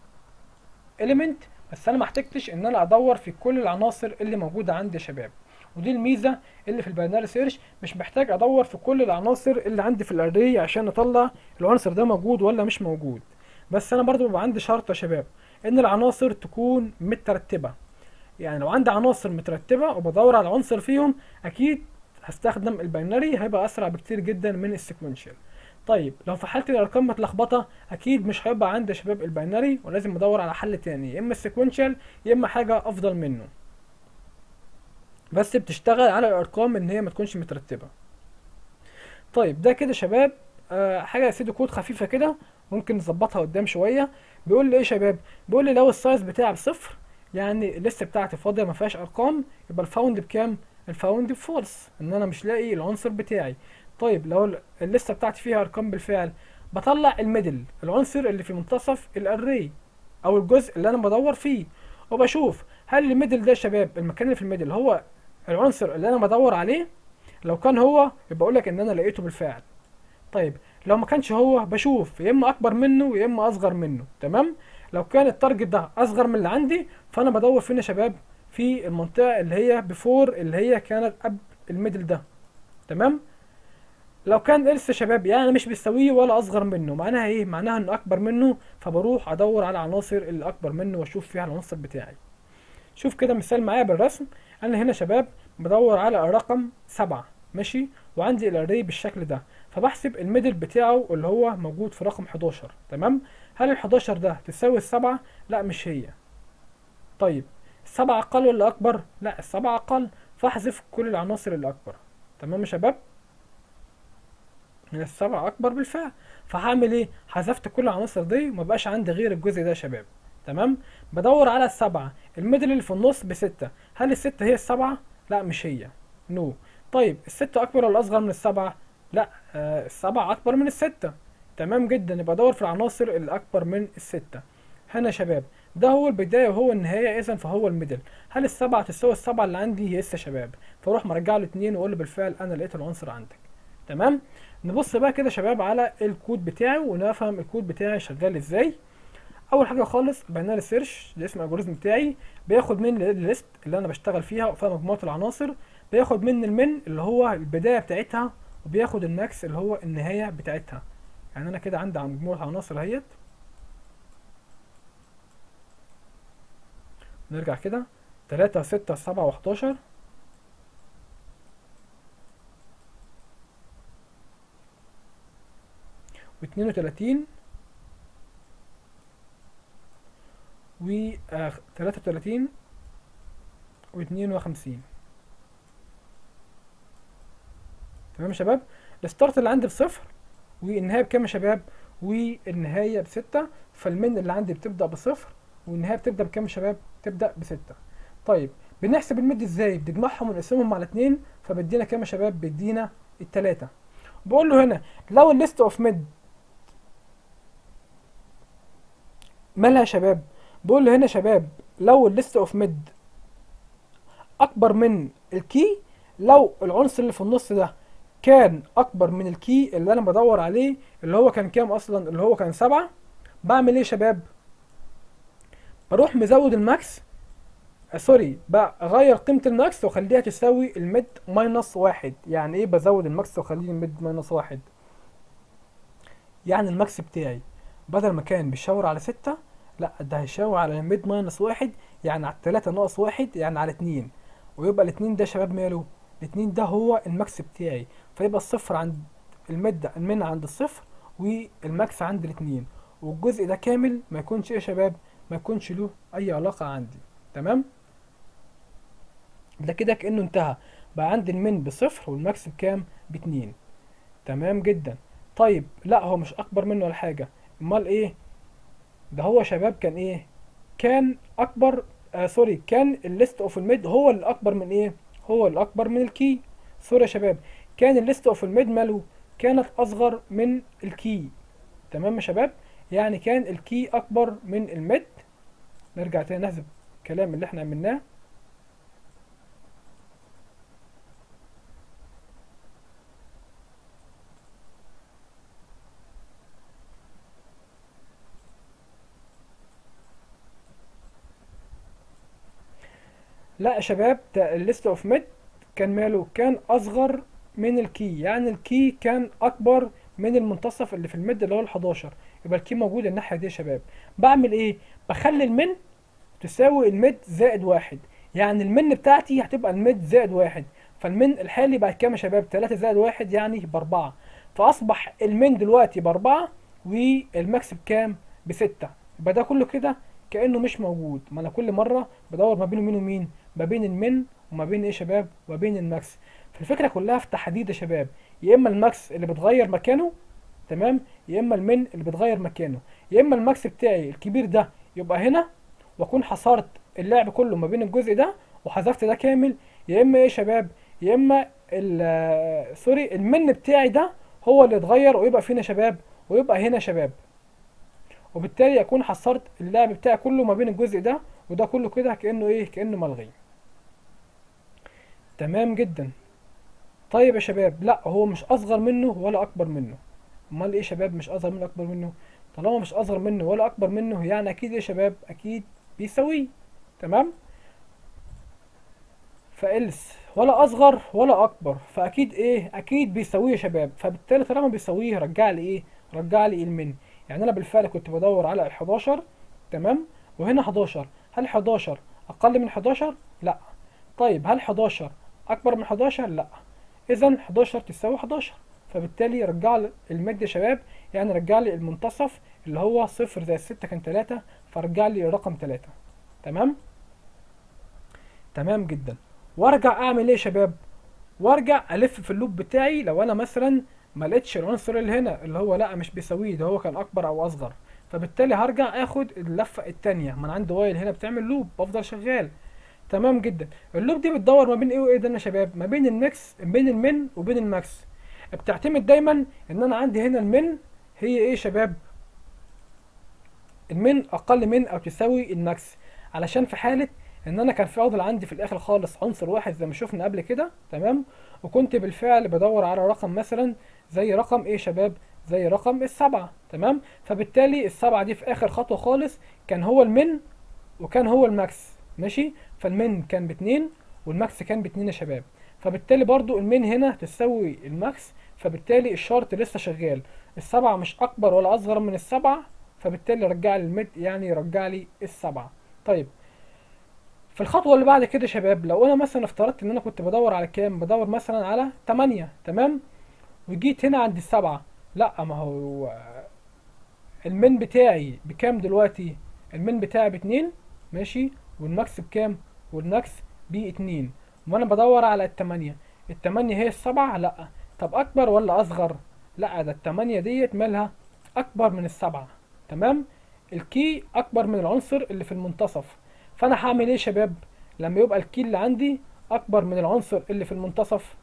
element بس انا ما احتجتش ان انا ادور في كل العناصر اللي موجوده عندي يا شباب ودي الميزه اللي في الباينري سيرش مش محتاج ادور في كل العناصر اللي عندي في الاري عشان اطلع العنصر ده موجود ولا مش موجود بس انا برضو بيبقى عندي شرط يا شباب ان العناصر تكون مترتبه يعني لو عندي عناصر مترتبه وبدور على عنصر فيهم اكيد هستخدم الباينري هيبقى اسرع بكتير جدا من السيكونشال طيب لو في حاله الارقام متلخبطه اكيد مش هيبقى عندي يا شباب الباينري ولازم ادور على حل تاني يا اما السيكونشال يا اما حاجه افضل منه بس بتشتغل على الارقام ان هي ما تكونش مترتبه طيب ده كده يا شباب آه حاجه يا سيدي كود خفيفه كده ممكن نظبطها قدام شويه بيقول لي ايه يا شباب بيقول لي لو السايز بتاعي بصفر يعني الليست بتاعتي فاضيه ما فيهاش ارقام يبقى الفاوند بكام الفاوند بفولس ان انا مش لاقي العنصر بتاعي طيب لو الليسته بتاعتي فيها ارقام بالفعل بطلع الميدل العنصر اللي في منتصف الاري او الجزء اللي انا بدور فيه وبشوف هل الميدل ده يا شباب المكان اللي في الميدل هو العنصر اللي انا بدور عليه لو كان هو يبقى اقول لك ان انا لقيته بالفعل طيب لو ما كانش هو بشوف يا اما اكبر منه يا اما اصغر منه تمام لو كان التارجت ده اصغر من اللي عندي فانا بدور فين يا شباب في المنطقه اللي هي بفور اللي هي كانت قبل الميدل ده تمام لو كان إرث يا شباب يعني مش بيساويه ولا اصغر منه معناها ايه معناها انه اكبر منه فبروح ادور على العناصر اللي اكبر منه واشوف فيها العنصر بتاعي شوف كده مثال معايا بالرسم انا هنا يا شباب بدور على الرقم سبعة ماشي وعندي الاري بالشكل ده فبحسب الميدل بتاعه اللي هو موجود في رقم 11 تمام هل ال 11 ده تساوي السبعة لا مش هي طيب السبعة اقل ولا اكبر لا السبعة اقل فاحذف كل العناصر اللي اكبر تمام يا شباب من السبعة اكبر بالفعل فهعمل ايه حذفت كل العناصر دي ومبقاش عندي غير الجزء ده يا شباب تمام بدور على السبعة الميدل اللي في النص بستة هل الستة هي السبعة لا مش هي نو طيب الستة اكبر ولا اصغر من السبعة لا آه السبعة اكبر من الستة تمام جدا يبقى ادور في العناصر اللي اكبر من الستة هنا يا شباب ده هو البداية وهو النهاية اذا فهو الميدل هل السبعة تساوي السبعة اللي عندي يس يا شباب فاروح مرجع له اتنين واقول له بالفعل انا لقيت العنصر عندك تمام نبص بقى كده يا شباب على الكود بتاعي ونفهم الكود بتاعي شغال ازاي اول حاجه خالص بعمل لي سيرش لاسم الالجوريزم بتاعي بياخد من الليست اللي انا بشتغل فيها وفيها مجموعه العناصر بياخد من المن اللي هو البدايه بتاعتها وبياخد الماكس اللي هو النهايه بتاعتها يعني انا كده عندي مجموعه عناصر اهيت نرجع كده تلاتة ستة سبعة وحداشر واتنين وتلاتين و تلاتة وتلاتين واتنين وخمسين تمام يا شباب الستارت اللي عندي بصفر والنهاية بكام يا شباب والنهاية بستة فالمن اللي عندي بتبدأ بصفر والنهاية بتبدأ بكام يا شباب تبدأ بستة طيب بنحسب المد ازاي بنجمعهم ونقسمهم على اتنين فبيدينا كام يا شباب بيدينا التلاتة بقول له هنا لو الليست اوف ميد مالها يا شباب بقول له هنا يا شباب لو الليست اوف ميد اكبر من الكي لو العنصر اللي في النص ده كان اكبر من الكي اللي انا بدور عليه اللي هو كان كام اصلا اللي هو كان سبعة بعمل ايه يا شباب بروح مزود الماكس آه سوري بغير قيمة الماكس واخليها تساوي الميد ماينس واحد يعني ايه بزود الماكس واخليه الميد ماينس واحد يعني الماكس بتاعي بدل ما كان بيشاور على ستة لا ده هيشاور على الميد ماينس واحد يعني على التلاتة ناقص واحد يعني على اتنين ويبقى الاتنين ده شباب ماله الاتنين ده هو الماكس بتاعي فيبقى الصفر عند الميد المن عند الصفر والماكس عند الاتنين والجزء ده كامل ما يكونش ايه يا شباب ما يكونش له اي علاقة عندي تمام ده كده كأنه انتهى بقى عندي المن بصفر والماكس بكام باتنين تمام جدا طيب لا هو مش اكبر منه ولا حاجة امال ايه ده هو شباب كان ايه كان اكبر آه سوري كان الليست اوف الميد هو اللي اكبر من ايه هو اللي اكبر من الكي سوري يا شباب كان الليست اوف الميد ماله كانت اصغر من الكي تمام يا شباب يعني كان الكي اكبر من الميد نرجع تاني نحذف الكلام اللي احنا عملناه لا يا شباب ده الليست اوف ميد كان ماله كان اصغر من الكي يعني الكي كان اكبر من المنتصف اللي في الميد اللي هو ال11 يبقى الكي موجود الناحيه دي يا شباب بعمل ايه بخلي المن تساوي الميد زائد واحد يعني المن بتاعتي هتبقى الميد زائد واحد فالمن الحالي بقى كام يا شباب 3 زائد واحد يعني باربعة فاصبح المن دلوقتي باربعة والماكس بكام بستة يبقى ده كله كده كانه مش موجود ما انا كل مره بدور ما بين مين ومين ما بين المن وما بين ايه يا شباب وما بين الماكس فالفكره كلها في تحديد يا شباب يا اما الماكس اللي بتغير مكانه تمام يا اما المن اللي بتغير مكانه يا اما الماكس بتاعي الكبير ده يبقى هنا واكون حصرت اللعب كله ما بين الجزء ده وحذفت ده كامل يا اما ايه يا شباب يا اما سوري المن بتاعي ده هو اللي اتغير ويبقى فينا شباب ويبقى هنا شباب وبالتالي اكون حصرت اللعب بتاعي كله ما بين الجزء ده وده كله كده كانه ايه كانه ملغي تمام جدا طيب يا شباب لا هو مش اصغر منه ولا اكبر منه امال ايه يا شباب مش اصغر منه اكبر منه طالما مش اصغر منه ولا اكبر منه يعني اكيد ايه يا شباب اكيد بيساويه تمام فإلس ولا اصغر ولا اكبر فاكيد ايه اكيد بيساويه يا شباب فبالتالي طالما بيساويه رجع لي ايه رجع لي المن يعني انا بالفعل كنت بدور على ال 11 تمام وهنا 11 هل 11 اقل من 11 لا طيب هل 11 اكبر من 11 لا اذا 11 تساوي 11 فبالتالي رجع لي المد يا شباب يعني رجع لي المنتصف اللي هو صفر زائد 6 كان 3 فرجع لي الرقم 3 تمام تمام جدا وارجع اعمل ايه يا شباب وارجع الف في اللوب بتاعي لو انا مثلا ما لقيتش العنصر اللي هنا اللي هو لا مش بيساويه ده هو كان اكبر او اصغر فبالتالي هرجع اخد اللفه التانية ما انا عندي وايل هنا بتعمل لوب بفضل شغال تمام جدا اللوب دي بتدور ما بين ايه وايه ده يا شباب ما بين الميكس بين المن وبين الماكس بتعتمد دايما ان انا عندي هنا المن هي ايه يا شباب المن اقل من او تساوي الماكس علشان في حاله ان انا كان فاضل عندي في الاخر خالص عنصر واحد زي ما شفنا قبل كده تمام وكنت بالفعل بدور على رقم مثلا زي رقم ايه يا شباب زي رقم السبعة تمام فبالتالي السبعة دي في اخر خطوة خالص كان هو المن وكان هو الماكس ماشي فالمن كان باتنين والماكس كان باتنين يا شباب فبالتالي برضو المن هنا تساوي الماكس فبالتالي الشرط لسه شغال السبعة مش اكبر ولا اصغر من السبعة فبالتالي رجع لي المد يعني رجع لي السبعة طيب في الخطوة اللي بعد كده يا شباب لو انا مثلا افترضت ان انا كنت بدور على كام بدور مثلا على 8 تمام وجيت هنا عند السبعة لا ما هو المن بتاعي بكام دلوقتي المن بتاعي باتنين ماشي والماكس بكام والماكس باتنين وانا بدور على التمانية التمانية هي السبعة لا طب اكبر ولا اصغر لا ده التمانية ديت مالها اكبر من السبعة تمام الكي اكبر من العنصر اللي في المنتصف فانا هعمل ايه يا شباب لما يبقى الكي اللي عندي اكبر من العنصر اللي في المنتصف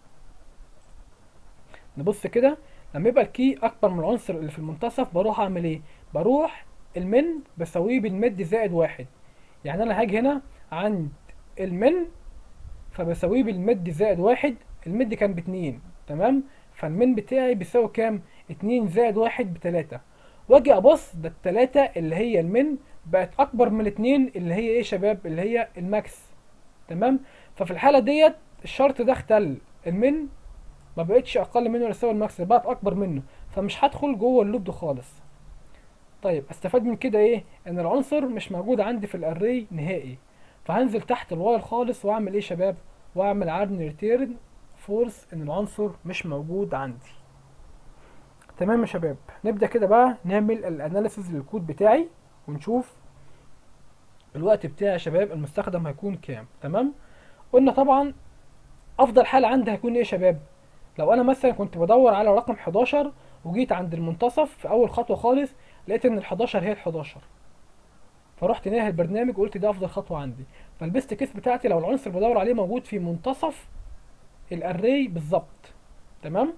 نبص كده لما يبقى الكي اكبر من العنصر اللي في المنتصف بروح اعمل ايه بروح المن بساويه بالمد زائد واحد يعني انا هاجي هنا عند المن فبساويه بالمد زائد واحد المد كان باتنين تمام فالمن بتاعي بيساوي كام اتنين زائد واحد بتلاتة واجي ابص ده التلاتة اللي هي المن بقت اكبر من الاتنين اللي هي ايه يا شباب اللي هي الماكس تمام ففي الحالة ديت الشرط ده اختل المن ما بقتش اقل منه ولا يساوي الماكس بقت اكبر منه فمش هدخل جوه اللوب ده خالص طيب استفاد من كده ايه ان العنصر مش موجود عندي في الاري نهائي فهنزل تحت الوايل خالص واعمل ايه يا شباب واعمل عرض ريتيرن فورس ان العنصر مش موجود عندي تمام يا شباب نبدا كده بقى نعمل الاناليسيز للكود بتاعي ونشوف الوقت بتاعي يا شباب المستخدم هيكون كام تمام قلنا طبعا افضل حال عندي هيكون ايه يا شباب لو انا مثلا كنت بدور على رقم 11 وجيت عند المنتصف في اول خطوه خالص لقيت ان ال 11 هي ال 11 فرحت ناهي البرنامج وقلت ده افضل خطوه عندي فالبيست كيس بتاعتي لو العنصر اللي بدور عليه موجود في منتصف الاري بالظبط تمام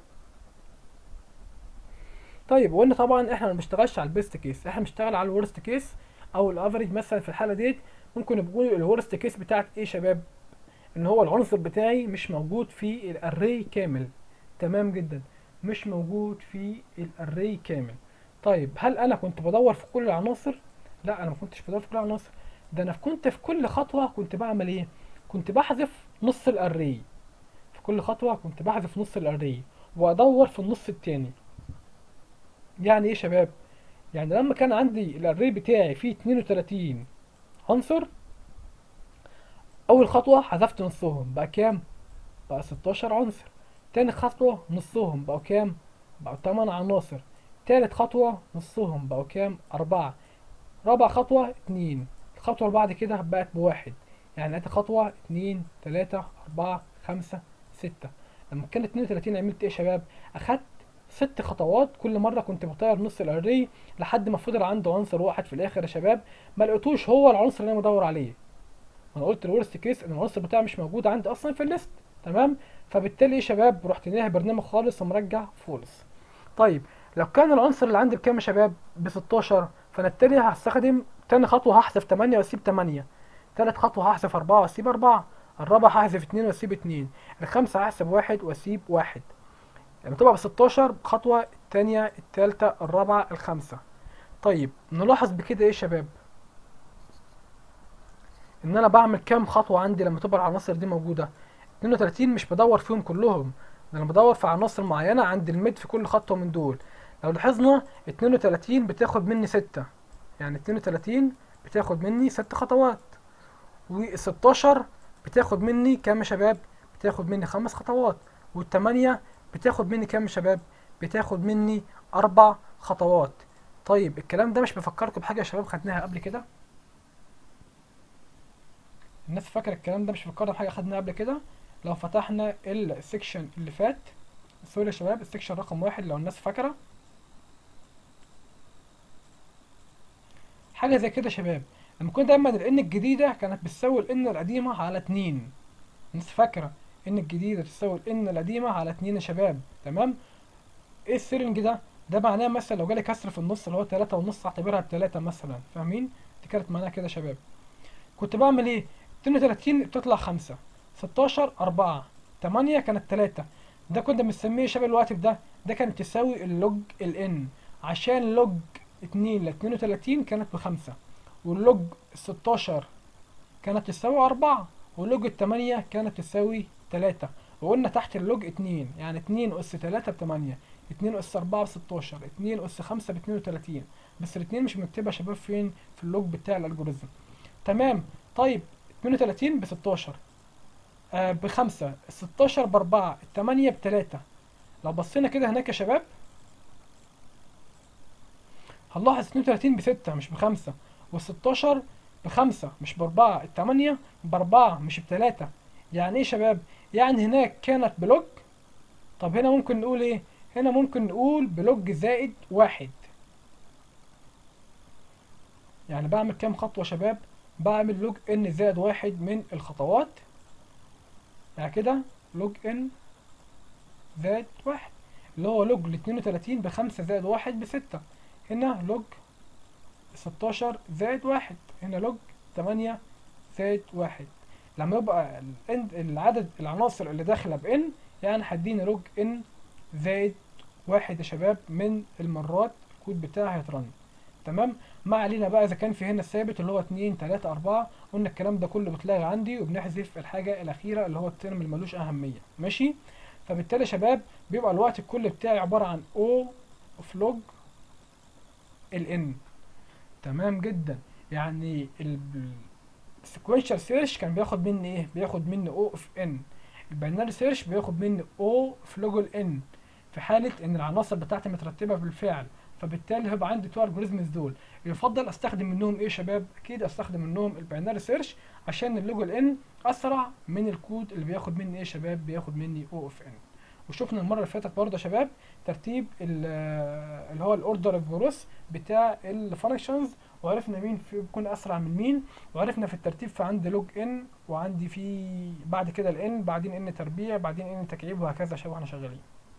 طيب وقلنا طبعا احنا ما بنشتغلش على البيست كيس احنا بنشتغل على الورست كيس او الافريج مثلا في الحاله ديت ممكن نقول الورست كيس بتاعت ايه يا شباب ان هو العنصر بتاعي مش موجود في الاري كامل تمام جدا مش موجود في الاري كامل طيب هل انا كنت بدور في كل العناصر لا انا ما كنتش بدور في كل العناصر ده انا كنت في كل خطوه كنت بعمل ايه كنت بحذف نص الاري في كل خطوه كنت بحذف نص الاري وادور في النص التاني يعني ايه يا شباب يعني لما كان عندي الاري بتاعي فيه 32 عنصر اول خطوه حذفت نصهم بقى كام بقى 16 عنصر تاني خطوه نصهم بقوا كام بقوا 8 عناصر تالت خطوه نصهم بقوا كام أربعة رابع خطوه اتنين الخطوه اللي بعد كده بقت بواحد يعني لقيت خطوه اتنين تلاتة أربعة خمسة ستة لما كان 32 عملت ايه يا شباب اخدت ست خطوات كل مره كنت بطير نص الاري لحد ما فضل عنده عنصر واحد في الاخر يا شباب ما لقيتوش هو العنصر اللي انا بدور عليه انا قلت الورست كيس ان العنصر بتاعي مش موجود عندي اصلا في الليست تمام فبالتالي يا شباب رحت ناهي برنامج خالص ومرجع فولس طيب لو كان العنصر اللي عندي بكام يا شباب ب 16 فانا بالتالي هستخدم تاني خطوه هحذف 8 واسيب 8 تالت خطوه هحذف 4 واسيب 4 الرابعه هحذف 2 واسيب 2 الخامسه هحسب 1 واسيب 1 لما تبقى ب 16 خطوه التانية التالتة الرابعة الخامسة طيب نلاحظ بكده ايه يا شباب ان انا بعمل كام خطوه عندي لما تبقى العناصر دي موجوده 32 مش بدور فيهم كلهم ده انا بدور في عناصر معينه عند الميد في كل خطوه من دول لو لاحظنا 32 بتاخد مني 6 يعني 32 بتاخد مني 6 خطوات و16 بتاخد مني كام يا شباب بتاخد مني خمس خطوات والثمانية بتاخد مني كام يا شباب بتاخد مني اربع خطوات طيب الكلام ده مش بفكركم بحاجه يا شباب خدناها قبل كده الناس فاكره الكلام ده مش فكرنا بحاجه خدناها قبل كده لو فتحنا السكشن اللي فات سوري يا شباب السكشن رقم واحد لو الناس فاكره حاجه زي كده يا شباب لما كنا دايما الان الجديده كانت بتساوي الان القديمه على اتنين الناس فاكره ان الجديده تساوي الان القديمه على اتنين يا شباب تمام ايه السيرنج ده ده معناه مثلا لو جالي كسر في النص اللي هو تلاتة ونص اعتبرها بتلاتة مثلا فاهمين دي كانت معناها كده يا شباب كنت بعمل ايه 32 بتطلع خمسة 16 أربعة 8 كانت تلاتة ده كنت مسميه يا شباب الوقت ده ده كانت تساوي اللوج الان عشان لوج اتنين ل 32 كانت بخمسة واللوج 16 كانت تساوي أربعة ولوج التمانية كانت تساوي تلاتة وقلنا تحت اللوج اتنين يعني اتنين أس تلاتة بتمانية اتنين أس أربعة بستاشر اتنين أس خمسة باتنين وتلاتين بس الاتنين مش مكتوبة يا شباب فين في اللوج بتاع الألجوريزم تمام طيب اتنين وتلاتين بستاشر آه بخمسة الستاشر بأربعة التمانية بتلاتة لو بصينا كده هناك يا شباب هنلاحظ اتنين وتلاتين بستة مش بخمسة والستاشر بخمسة مش بأربعة التمانية بأربعة مش بتلاتة يعني ايه يا شباب؟ يعني هناك كانت بلوج طب هنا ممكن نقول ايه؟ هنا ممكن نقول بلوج زائد واحد يعني بعمل كام خطوة يا شباب؟ بعمل لوج ان زائد واحد من الخطوات يعني كده لوج ان زائد واحد اللي هو لوج الاتنين وتلاتين بخمسة زائد واحد بستة هنا لوج ستاشر زائد واحد هنا لوج تمانية زائد واحد لما يبقى ال n العدد العناصر اللي داخلة ب n يعني هيديني لوج n زائد واحد يا شباب من المرات الكود بتاعي هيترن تمام ما علينا بقى اذا كان في هنا الثابت اللي هو اتنين تلاتة اربعة قلنا الكلام ده كله بتلاقي عندي وبنحذف الحاجة الاخيرة اللي هو الترم اللي ملوش اهمية ماشي فبالتالي يا شباب بيبقى الوقت الكلي بتاعي عبارة عن O اوف لوج ال n تمام جدا يعني السيكونشال سيرش كان بياخد مني ايه بياخد مني او اوف ان الباينري سيرش بياخد مني او في لوج الان في حاله ان العناصر بتاعتي مترتبه بالفعل فبالتالي هيبقى عندي تو الجوريزمز دول يفضل استخدم منهم ايه يا شباب اكيد استخدم منهم الباينري سيرش عشان اللوج الان اسرع من الكود اللي بياخد مني ايه يا شباب بياخد مني او اوف ان وشفنا المره اللي فاتت برضه يا شباب ترتيب اللي هو الاوردر اوف جروس بتاع الفانكشنز وعرفنا مين في بيكون اسرع من مين وعرفنا في الترتيب في عندي لوج ان وعندي في بعد كده الان بعدين ان تربيع بعدين ان تكعيب وهكذا يا شباب واحنا شغالين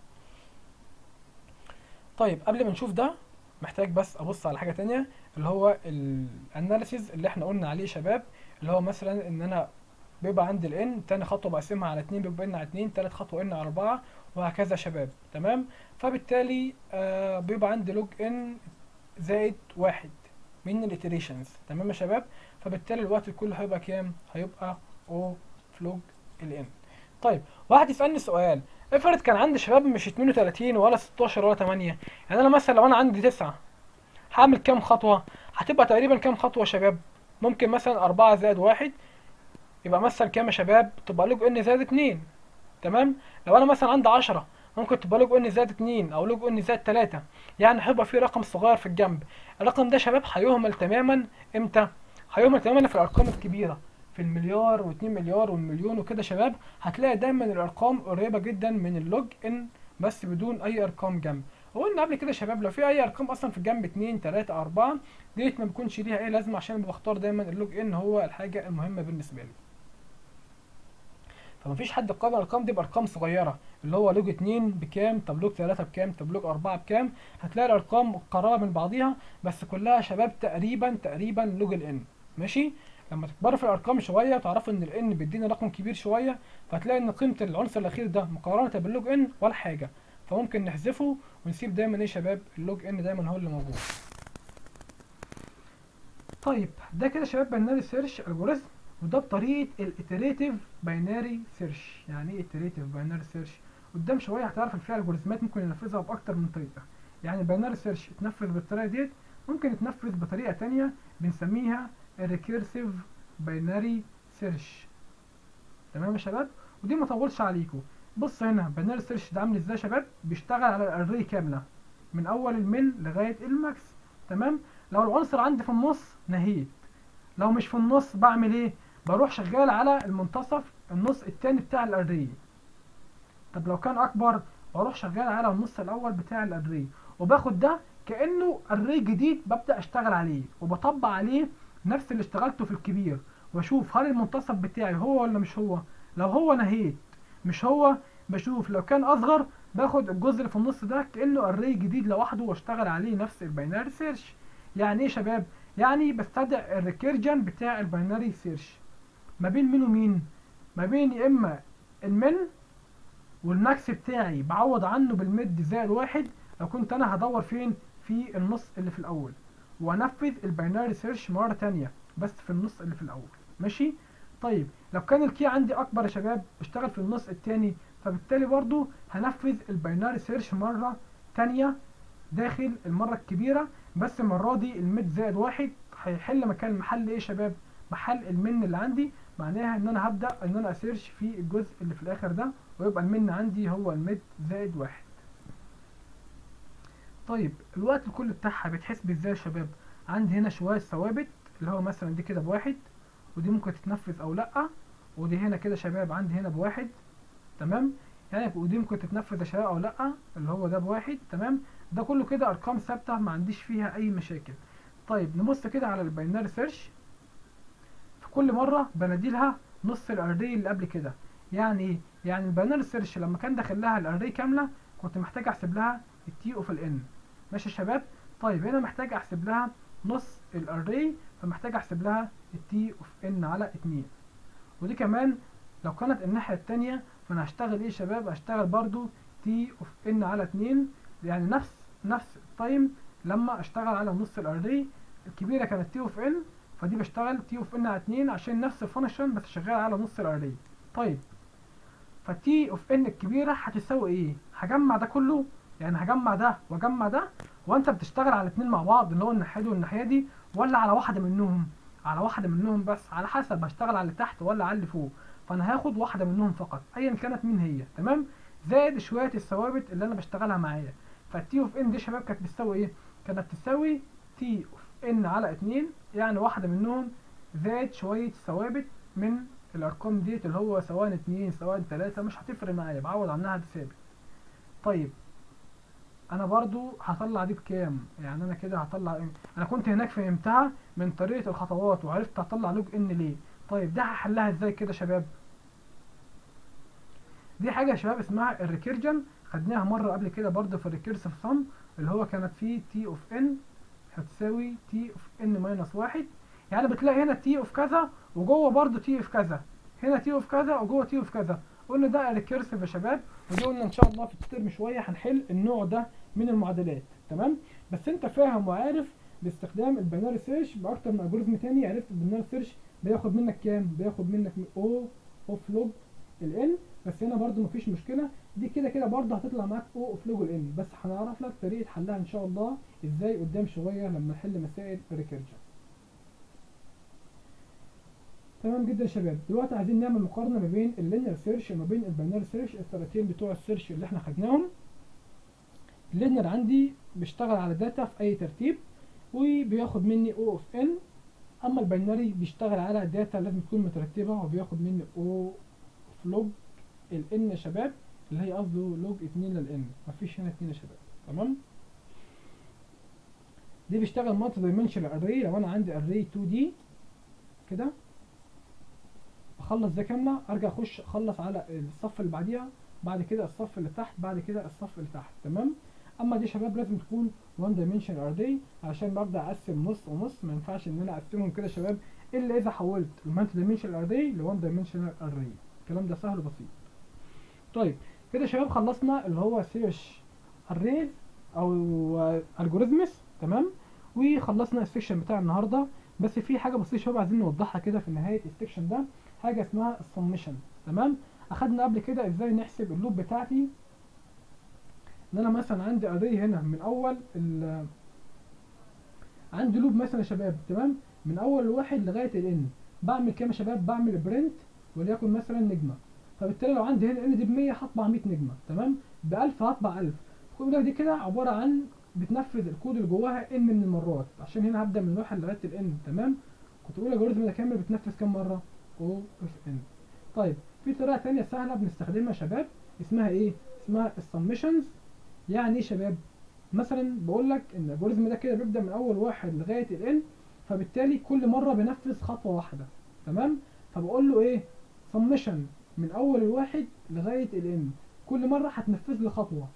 طيب قبل ما نشوف ده محتاج بس ابص على حاجه تانية اللي هو الاناليسيز اللي احنا قلنا عليه يا شباب اللي هو مثلا ان انا بيبقى عندي الان تاني خطوه بقسمها على اتنين بيبقى ان على اتنين تالت خطوه ان على اربعه وهكذا يا شباب تمام فبالتالي آه بيبقى عندي لوج ان زائد واحد من الاتريشنز تمام يا شباب فبالتالي الوقت الكل هيبقى كام هيبقى او فلوج الان طيب واحد يسالني سؤال افرض كان عندي شباب مش 32 ولا 16 ولا 8 يعني انا مثلا لو انا عندي 9 هعمل كام خطوه هتبقى تقريبا كام خطوه يا شباب ممكن مثلا 4 زائد 1 يبقى مثلا كام يا شباب تبقى لوج ان زائد 2 تمام لو انا مثلا عندي 10 ممكن تبقى لوج ان زائد 2 او لوج ان زائد 3 يعني هيبقى في رقم صغير في الجنب الرقم ده شباب هيهمل تماما امتى هيهمل تماما في الارقام الكبيره في المليار و2 مليار والمليون وكده شباب هتلاقي دايما الارقام قريبه جدا من اللوج ان بس بدون اي ارقام جنب وقلنا قبل كده يا شباب لو في اي ارقام اصلا في الجنب 2 3 4 ديت ما بيكونش ليها اي لازمه عشان بختار دايما اللوج ان هو الحاجه المهمه بالنسبه لي فمفيش حد قارن الارقام دي بارقام صغيره اللي هو لوج 2 بكام طب لوج 3 بكام طب لوج 4 بكام هتلاقي الارقام قريبه من بعضيها بس كلها شباب تقريبا تقريبا لوج الان ماشي لما تكبروا في الارقام شويه وتعرفوا ان الان بيدينا رقم كبير شويه فهتلاقي ان قيمه العنصر الاخير ده مقارنه باللوج ان ولا حاجه فممكن نحذفه ونسيب دايما ايه يا شباب اللوج ان دايما هو اللي موجود طيب ده كده شباب باينري سيرش الجوريزم وده بطريقه الاتريتيف باينري سيرش يعني ايه اتريتيف باينري سيرش قدام شويه هتعرف ان في الجوريزمات ممكن ينفذها باكتر من طريقه يعني الباينري سيرش اتنفذ بالطريقه ديت ممكن يتنفذ بطريقه تانية بنسميها الريكيرسيف باينري سيرش تمام يا شباب ودي ما اطولش عليكم بص هنا باينري سيرش ده عامل ازاي يا شباب بيشتغل على الاري كامله من اول المن لغايه الماكس تمام لو العنصر عندي في النص نهيت لو مش في النص بعمل ايه بروح شغال على المنتصف النص التاني بتاع الاري طب لو كان اكبر بروح شغال على النص الاول بتاع الاري وباخد ده كانه اري جديد ببدا اشتغل عليه وبطبق عليه نفس اللي اشتغلته في الكبير واشوف هل المنتصف بتاعي هو ولا مش هو لو هو نهيت مش هو بشوف لو كان اصغر باخد الجزء اللي في النص ده كانه اري جديد لوحده واشتغل عليه نفس الباينري سيرش يعني ايه يا شباب يعني بستدعي الريكيرجن بتاع الباينري سيرش ما بين مين ومين ما بين يا اما المن والماكس بتاعي بعوض عنه بالمد زائد واحد لو كنت انا هدور فين في النص اللي في الاول وانفذ الباينري سيرش مره تانية بس في النص اللي في الاول ماشي طيب لو كان الكي عندي اكبر يا شباب اشتغل في النص التاني فبالتالي برضو هنفذ الباينري سيرش مره تانية داخل المره الكبيره بس المره دي المد زائد واحد هيحل مكان المحل ايه يا شباب محل المن اللي عندي معناها ان انا هبدا ان انا اسيرش في الجزء اللي في الاخر ده ويبقى المن عندي هو المد زائد واحد طيب الوقت الكل بتاعها بيتحسب ازاي يا شباب عندي هنا شويه ثوابت اللي هو مثلا دي كده بواحد ودي ممكن تتنفذ او لا ودي هنا كده شباب عندي هنا بواحد تمام يعني ودي ممكن تتنفذ يا شباب او لا اللي هو ده بواحد تمام ده كله كده ارقام ثابته ما عنديش فيها اي مشاكل طيب نبص كده على الباينري سيرش في كل مره بناديلها نص الاري اللي قبل كده يعني ايه يعني الباينري سيرش لما كان داخل لها الاري كامله كنت محتاج احسب لها التي اوف الان ماشي يا شباب طيب هنا محتاج احسب لها نص الاري فمحتاج احسب لها التي اوف ان على اتنين ودي كمان لو كانت الناحيه التانية فانا هشتغل ايه يا شباب هشتغل برضو تي اوف ان على اتنين يعني نفس نفس التايم لما اشتغل على نص الاري الكبيره كانت تي اوف ان فدي بشتغل تي اوف ان على اتنين عشان نفس الفانكشن بس شغال على نص الاري طيب فالتي اوف ان الكبيره هتساوي ايه هجمع ده كله يعني هجمع ده واجمع ده وانت بتشتغل على اتنين مع بعض اللي هو الناحيه دي والناحيه دي ولا على واحده منهم على واحده منهم بس على حسب هشتغل على اللي تحت ولا على اللي فوق فانا هاخد واحده منهم فقط ايا كانت مين هي تمام زائد شويه الثوابت اللي انا بشتغلها معايا فالتي اوف ان دي شباب كانت بتساوي ايه كانت تساوي تي اوف ان على اتنين يعني واحده منهم زائد شويه ثوابت من الارقام ديت اللي هو سواء اتنين سواء تلاتة مش هتفرق معايا بعوض عنها بثابت طيب انا برضو هطلع دي بكام يعني انا كده هطلع إيه؟ انا كنت هناك فهمتها من طريقه الخطوات وعرفت هطلع لوج ان ليه طيب ده هحلها ازاي كده يا شباب دي حاجه يا شباب اسمها الريكيرجن خدناها مره قبل كده برضو في الريكيرسيف سم اللي هو كانت فيه تي اوف ان هتساوي تي اوف ان ماينس واحد يعني بتلاقي هنا تي اوف كذا وجوه برضو تي اوف كذا هنا تي اوف كذا وجوه تي اوف كذا قلنا ده ريكيرسيف يا شباب ودي قلنا ان شاء الله في الترم شويه هنحل النوع ده من المعادلات تمام بس انت فاهم وعارف باستخدام الباينري سيرش باكتر من الجوريزم تاني عرفت الباينري سيرش بياخد منك كام بياخد منك او اوف لوج الان بس هنا برضو مفيش مشكله دي كده كده برضو هتطلع معاك او اوف لوج الان بس هنعرف لك طريقه حلها ان شاء الله ازاي قدام شويه لما نحل مسائل الريكيرجن تمام جدا يا شباب دلوقتي عايزين نعمل مقارنه ما بين اللينير سيرش وما بين الباينري سيرش الطريقتين بتوع السيرش اللي احنا خدناهم اللينير عندي بيشتغل على داتا في اي ترتيب وبياخد مني او اوف ان اما الباينري بيشتغل على داتا لازم تكون مترتبه وبياخد مني او اوف لوج الان يا شباب اللي هي قصده لوج 2 للان مفيش هنا 2 يا شباب تمام دي بيشتغل مالتي دايمنشنال اري لو انا عندي اري 2 دي كده اخلص ده كامله ارجع اخش اخلص على الصف اللي بعديها بعد كده الصف اللي تحت بعد كده الصف اللي تحت تمام اما دي شباب لازم تكون 1 dimensional array عشان ببدا اقسم نص ونص ما ينفعش ان انا اقسمهم كده شباب الا اذا حولت المالتي dimensional array ل 1 dimensional array الكلام ده سهل وبسيط طيب كده شباب خلصنا اللي هو سيرش arrays او الجوريزمز تمام وخلصنا السكشن بتاع النهارده بس في حاجه بسيطه شباب عايزين نوضحها كده في نهايه السكشن ده حاجه اسمها السمشن تمام اخدنا قبل كده ازاي نحسب اللوب بتاعتي ان انا مثلا عندي اري هنا من اول ال عندي لوب مثلا يا شباب تمام من اول واحد لغايه الان بعمل كام يا شباب بعمل برنت وليكن مثلا نجمه فبالتالي لو عندي هنا ان دي ب 100 هطبع 100 نجمه تمام ب 1000 هطبع 1000 خد بالك دي كده عباره عن بتنفذ الكود اللي جواها ان من المرات عشان هنا هبدا من واحد لغايه الان تمام كنت بقول الجوريزم ده كامل بتنفذ كام مره او اف ان طيب في طريقه تانية سهله بنستخدمها يا شباب اسمها ايه اسمها السمشنز يعني ايه شباب مثلا بقول لك ان الالجوريزم ده كده بيبدا من اول واحد لغايه الان فبالتالي كل مره بنفذ خطوه واحده تمام فبقول له ايه سمشن من اول الواحد لغايه الان كل مره هتنفذ لي خطوه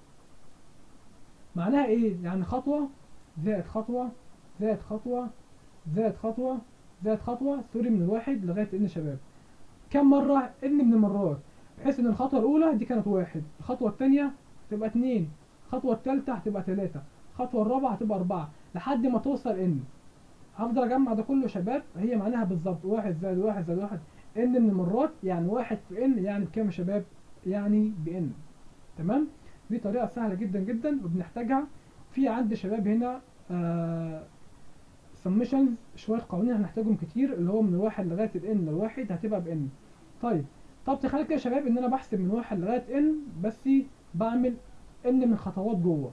معناها ايه يعني خطوه زائد خطوه زائد خطوه زائد خطوه زائد خطوه سوري من الواحد لغايه ان شباب كم مره ان من المرات بحيث ان الخطوه الاولى دي كانت واحد الخطوه الثانيه تبقى اتنين الخطوه الثالثه هتبقى تلاته الخطوه الرابعه هتبقى اربعه لحد ما توصل ان هفضل اجمع ده كله يا شباب هي معناها بالظبط واحد زائد واحد زائد واحد ان من المرات يعني واحد في ان يعني بكام يا شباب يعني بان تمام دي طريقه سهله جدا جدا وبنحتاجها في عندي شباب هنا آه سمشنز شويه قوانين هنحتاجهم كتير اللي هو من الواحد لغايه الان الواحد هتبقى بان طيب طب تخيل كده يا شباب ان انا بحسب من واحد لغايه ان بس بعمل ان من خطوات جوه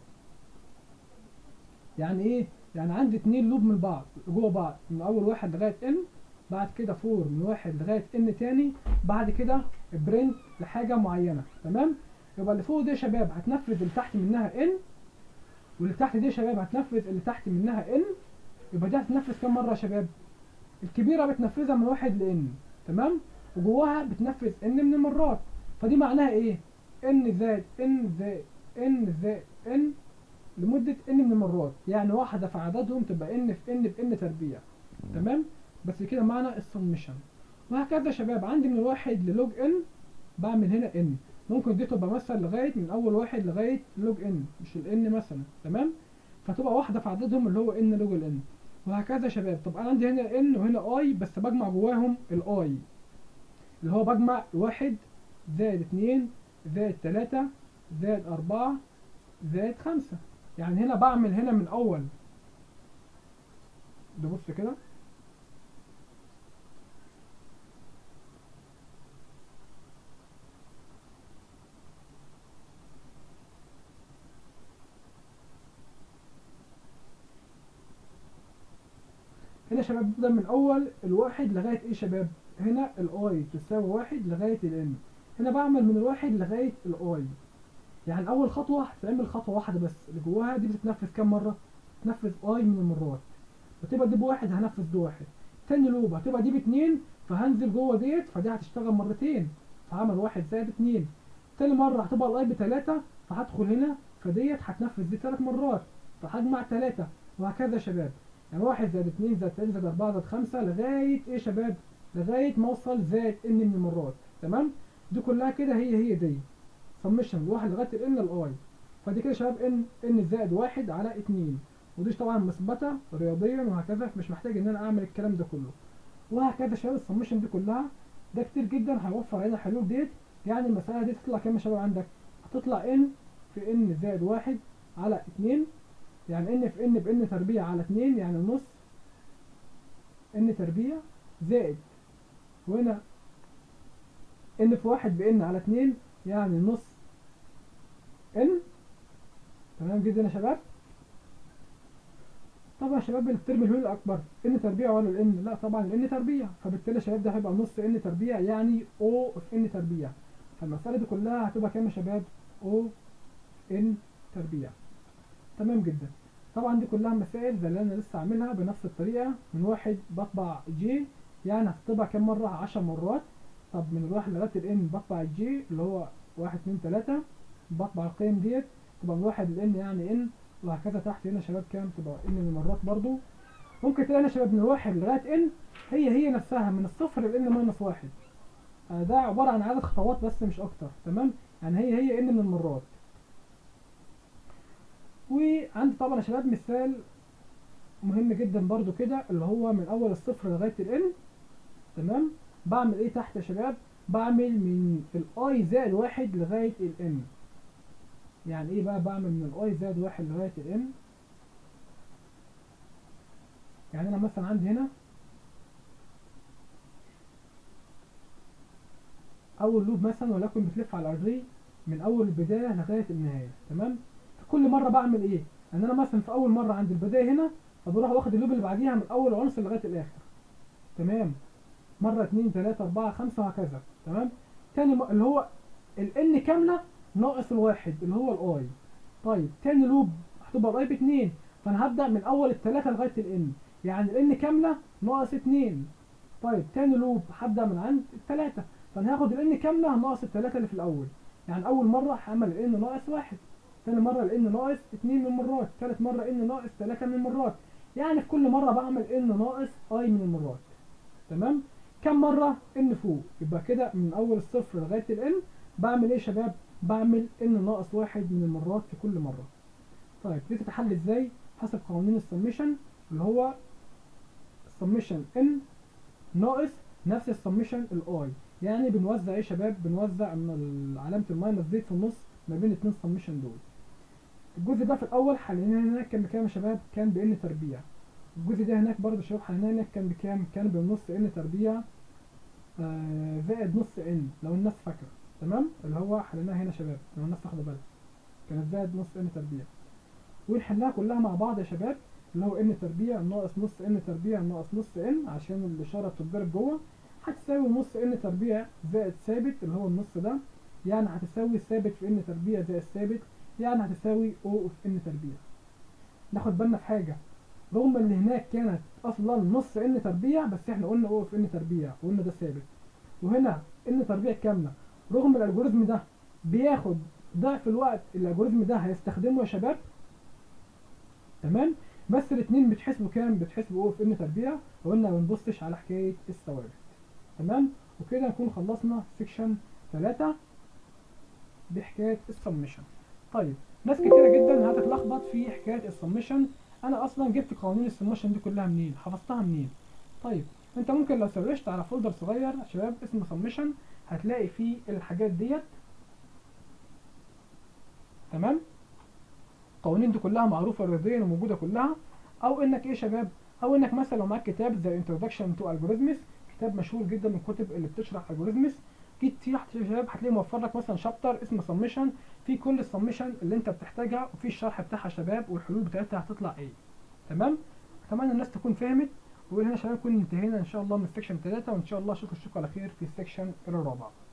يعني ايه يعني عندي اتنين لوب من بعض جوه بعض من اول واحد لغايه ان بعد كده فور من واحد لغايه ان تاني بعد كده برنت لحاجه معينه تمام يبقى اللي فوق دي يا شباب هتنفذ اللي تحت منها ان واللي تحت دي يا شباب هتنفذ اللي تحت منها ان يبقى دي هتنفذ كام مره يا شباب الكبيره بتنفذها من واحد لان تمام وجواها بتنفذ ان من المرات فدي معناها ايه ان زائد ان زائد ان زائد ان لمدة ان من المرات يعني واحدة في عددهم تبقى ان في ان بان تربيع تمام بس كده معنى السمشن وهكذا يا شباب عندي من الواحد للوج ان بعمل هنا ان ممكن دي تبقى مثلا لغاية من اول واحد لغاية لوج ان مش الان مثلا تمام فتبقى واحدة في عددهم اللي هو ان لوج الان وهكذا يا شباب طب انا عندي هنا ان وهنا اي بس بجمع جواهم الاي اللي هو بجمع واحد زائد اتنين زائد تلاتة زائد اربعة زائد خمسة يعني هنا بعمل هنا من اول ده بص كده هنا يا شباب ببدأ من اول الواحد لغاية ايه يا شباب هنا الاي تساوي واحد لغاية الان هنا بعمل من الواحد لغاية الاي يعني اول خطوة هتتعمل خطوة واحدة بس اللي جواها دي بتتنفذ كام مرة؟ تنفذ اي من المرات فتبقى دي بواحد هنفذ بواحد تاني لوب هتبقى دي باتنين فهنزل جوه ديت فدي هتشتغل مرتين فعمل واحد زائد اتنين تاني مرة هتبقى الاي بتلاتة فهدخل هنا فديت هتنفذ دي تلات مرات فهجمع تلاتة وهكذا يا شباب يعني واحد زائد اتنين زائد تلاتة زائد اربعة زائد خمسة لغاية ايه يا شباب؟ لغاية ما اوصل زائد ان من المرات تمام؟ دي كلها كده هي هي دي سمشن من واحد لغايه الان الاي فدي كده يا شباب ان ان زائد واحد على اتنين ودي طبعا مثبته رياضيا وهكذا مش محتاج ان انا اعمل الكلام ده كله وهكذا يا شباب السمشن دي كلها ده كتير جدا هيوفر علينا حلول ديت يعني المساله دي تطلع كام يا شباب عندك هتطلع ان في ان زائد واحد على اتنين يعني ان في ان بان تربيع على اتنين يعني نص ان تربيع زائد وهنا ان في واحد بان على اتنين يعني نص ان تمام جدا يا شباب طبعا يا شباب الترم الهول الاكبر ان تربيع ولا الان لا طبعا الان تربيع فبالتالي يا شباب ده هيبقى نص ان تربيع يعني او في ان تربيع فالمساله دي كلها هتبقى كام يا شباب او ان تربيع تمام جدا طبعا دي كلها مسائل زي اللي انا لسه عاملها بنفس الطريقه من واحد بطبع جي يعني هتطبع كام مره 10 مرات طب من الواحد لغايه الان بطبع الجي اللي هو واحد اتنين تلاته بطبع القيم ديت تبقى من واحد لان يعني ان وهكذا تحت هنا يا شباب كام تبقى ان من المرات برضو ممكن تلاقي هنا يا شباب من واحد لغايه ان هي هي نفسها من الصفر لان ماينس واحد آه ده عباره عن عدد خطوات بس مش اكتر تمام يعني هي هي ان من المرات وعندي طبعا يا شباب مثال مهم جدا برضو كده اللي هو من اول الصفر لغايه الان تمام بعمل ايه تحت يا شباب بعمل من الاي زائد واحد لغاية الان يعني ايه بقى بعمل من الاي زائد واحد لغاية الان يعني انا مثلا عندي هنا اول لوب مثلا ولكن بتلف على الاري من اول البداية لغاية النهاية تمام فكل مرة بعمل ايه ان انا مثلا في اول مرة عند البداية هنا فبروح واخد اللوب اللي بعديها من اول عنصر لغاية الاخر تمام مره اتنين تلاته اربعه خمسه وهكذا تمام تاني م... اللي هو الان كامله ناقص الواحد اللي هو الاي طيب تاني لوب هتبقى الاي باتنين فانا هبدا من اول التلاته لغايه الان يعني الان كامله ناقص اتنين طيب تاني لوب هبدا من عند التلاته فانا هاخد الان كامله ناقص التلاته اللي في الاول يعني اول مره هعمل الان ناقص واحد تاني مره الان ناقص اتنين من المرات تالت مره ان ناقص تلاته من المرات يعني في كل مره بعمل ان ناقص اي من المرات تمام كم مره ان فوق يبقى كده من اول الصفر لغايه الان بعمل ايه يا شباب بعمل ان ناقص واحد من المرات في كل مره طيب دي تتحل ازاي حسب قوانين السميشن اللي هو السميشن ان ناقص نفس السميشن الاي يعني بنوزع ايه يا شباب بنوزع من علامه الماينس دي في النص ما بين اتنين سميشن دول الجزء ده في الاول حليناه هناك كان بكام يا شباب كان بان تربيع الجزء ده هناك برضه يا شباب حليناه هناك كان بكام كان بالنص ان تربيع آه زائد نص ان لو الناس فاكره تمام اللي هو حليناه هنا يا شباب لو الناس تاخدوا بالها كانت زائد نص ان تربيع ونحلها كلها مع بعض يا شباب اللي هو ان تربيع ناقص نص ان تربيع ناقص نص ان عشان الاشاره بتتضرب جوه هتساوي نص ان تربيع زائد ثابت اللي هو النص ده يعني هتساوي ثابت في ان تربيع زائد ثابت يعني هتساوي او في ان تربيع ناخد بالنا في حاجه رغم ان هناك كانت اصلا نص ان تربيع بس احنا قلنا او في ان تربيع وقلنا ده ثابت وهنا ان تربيع كامله رغم الالجوريزم ده بياخد ضعف الوقت الالجوريزم ده هيستخدمه يا شباب تمام بس الاثنين بتحسبوا كام بتحسبوا او في ان تربيع وقلنا ما بنبصش على حكايه الثوابت تمام وكده نكون خلصنا سيكشن 3 بحكايه السمشن طيب ناس كتيره جدا هتتلخبط في حكايه السمشن انا اصلا جبت قوانين السمشن دي كلها منين حفظتها منين طيب انت ممكن لو سرشت على فولدر صغير يا شباب اسمه سمشن هتلاقي فيه الحاجات ديت تمام القوانين دي كلها معروفه رياضيا وموجوده كلها او انك ايه يا شباب او انك مثلا لو معاك كتاب زي introduction to algorithms كتاب مشهور جدا من الكتب اللي بتشرح algorithms جيت تحت يا شباب هتلاقي موفر لك مثلا شابتر اسمه سمشن في كل السمشن اللي انت بتحتاجها وفي الشرح بتاعها يا شباب والحلول بتاعتها هتطلع ايه تمام اتمنى الناس تكون فهمت وهنا يا شباب نكون انتهينا ان شاء الله من السكشن 3 وان شاء الله اشوفكم على خير في السكشن الرابع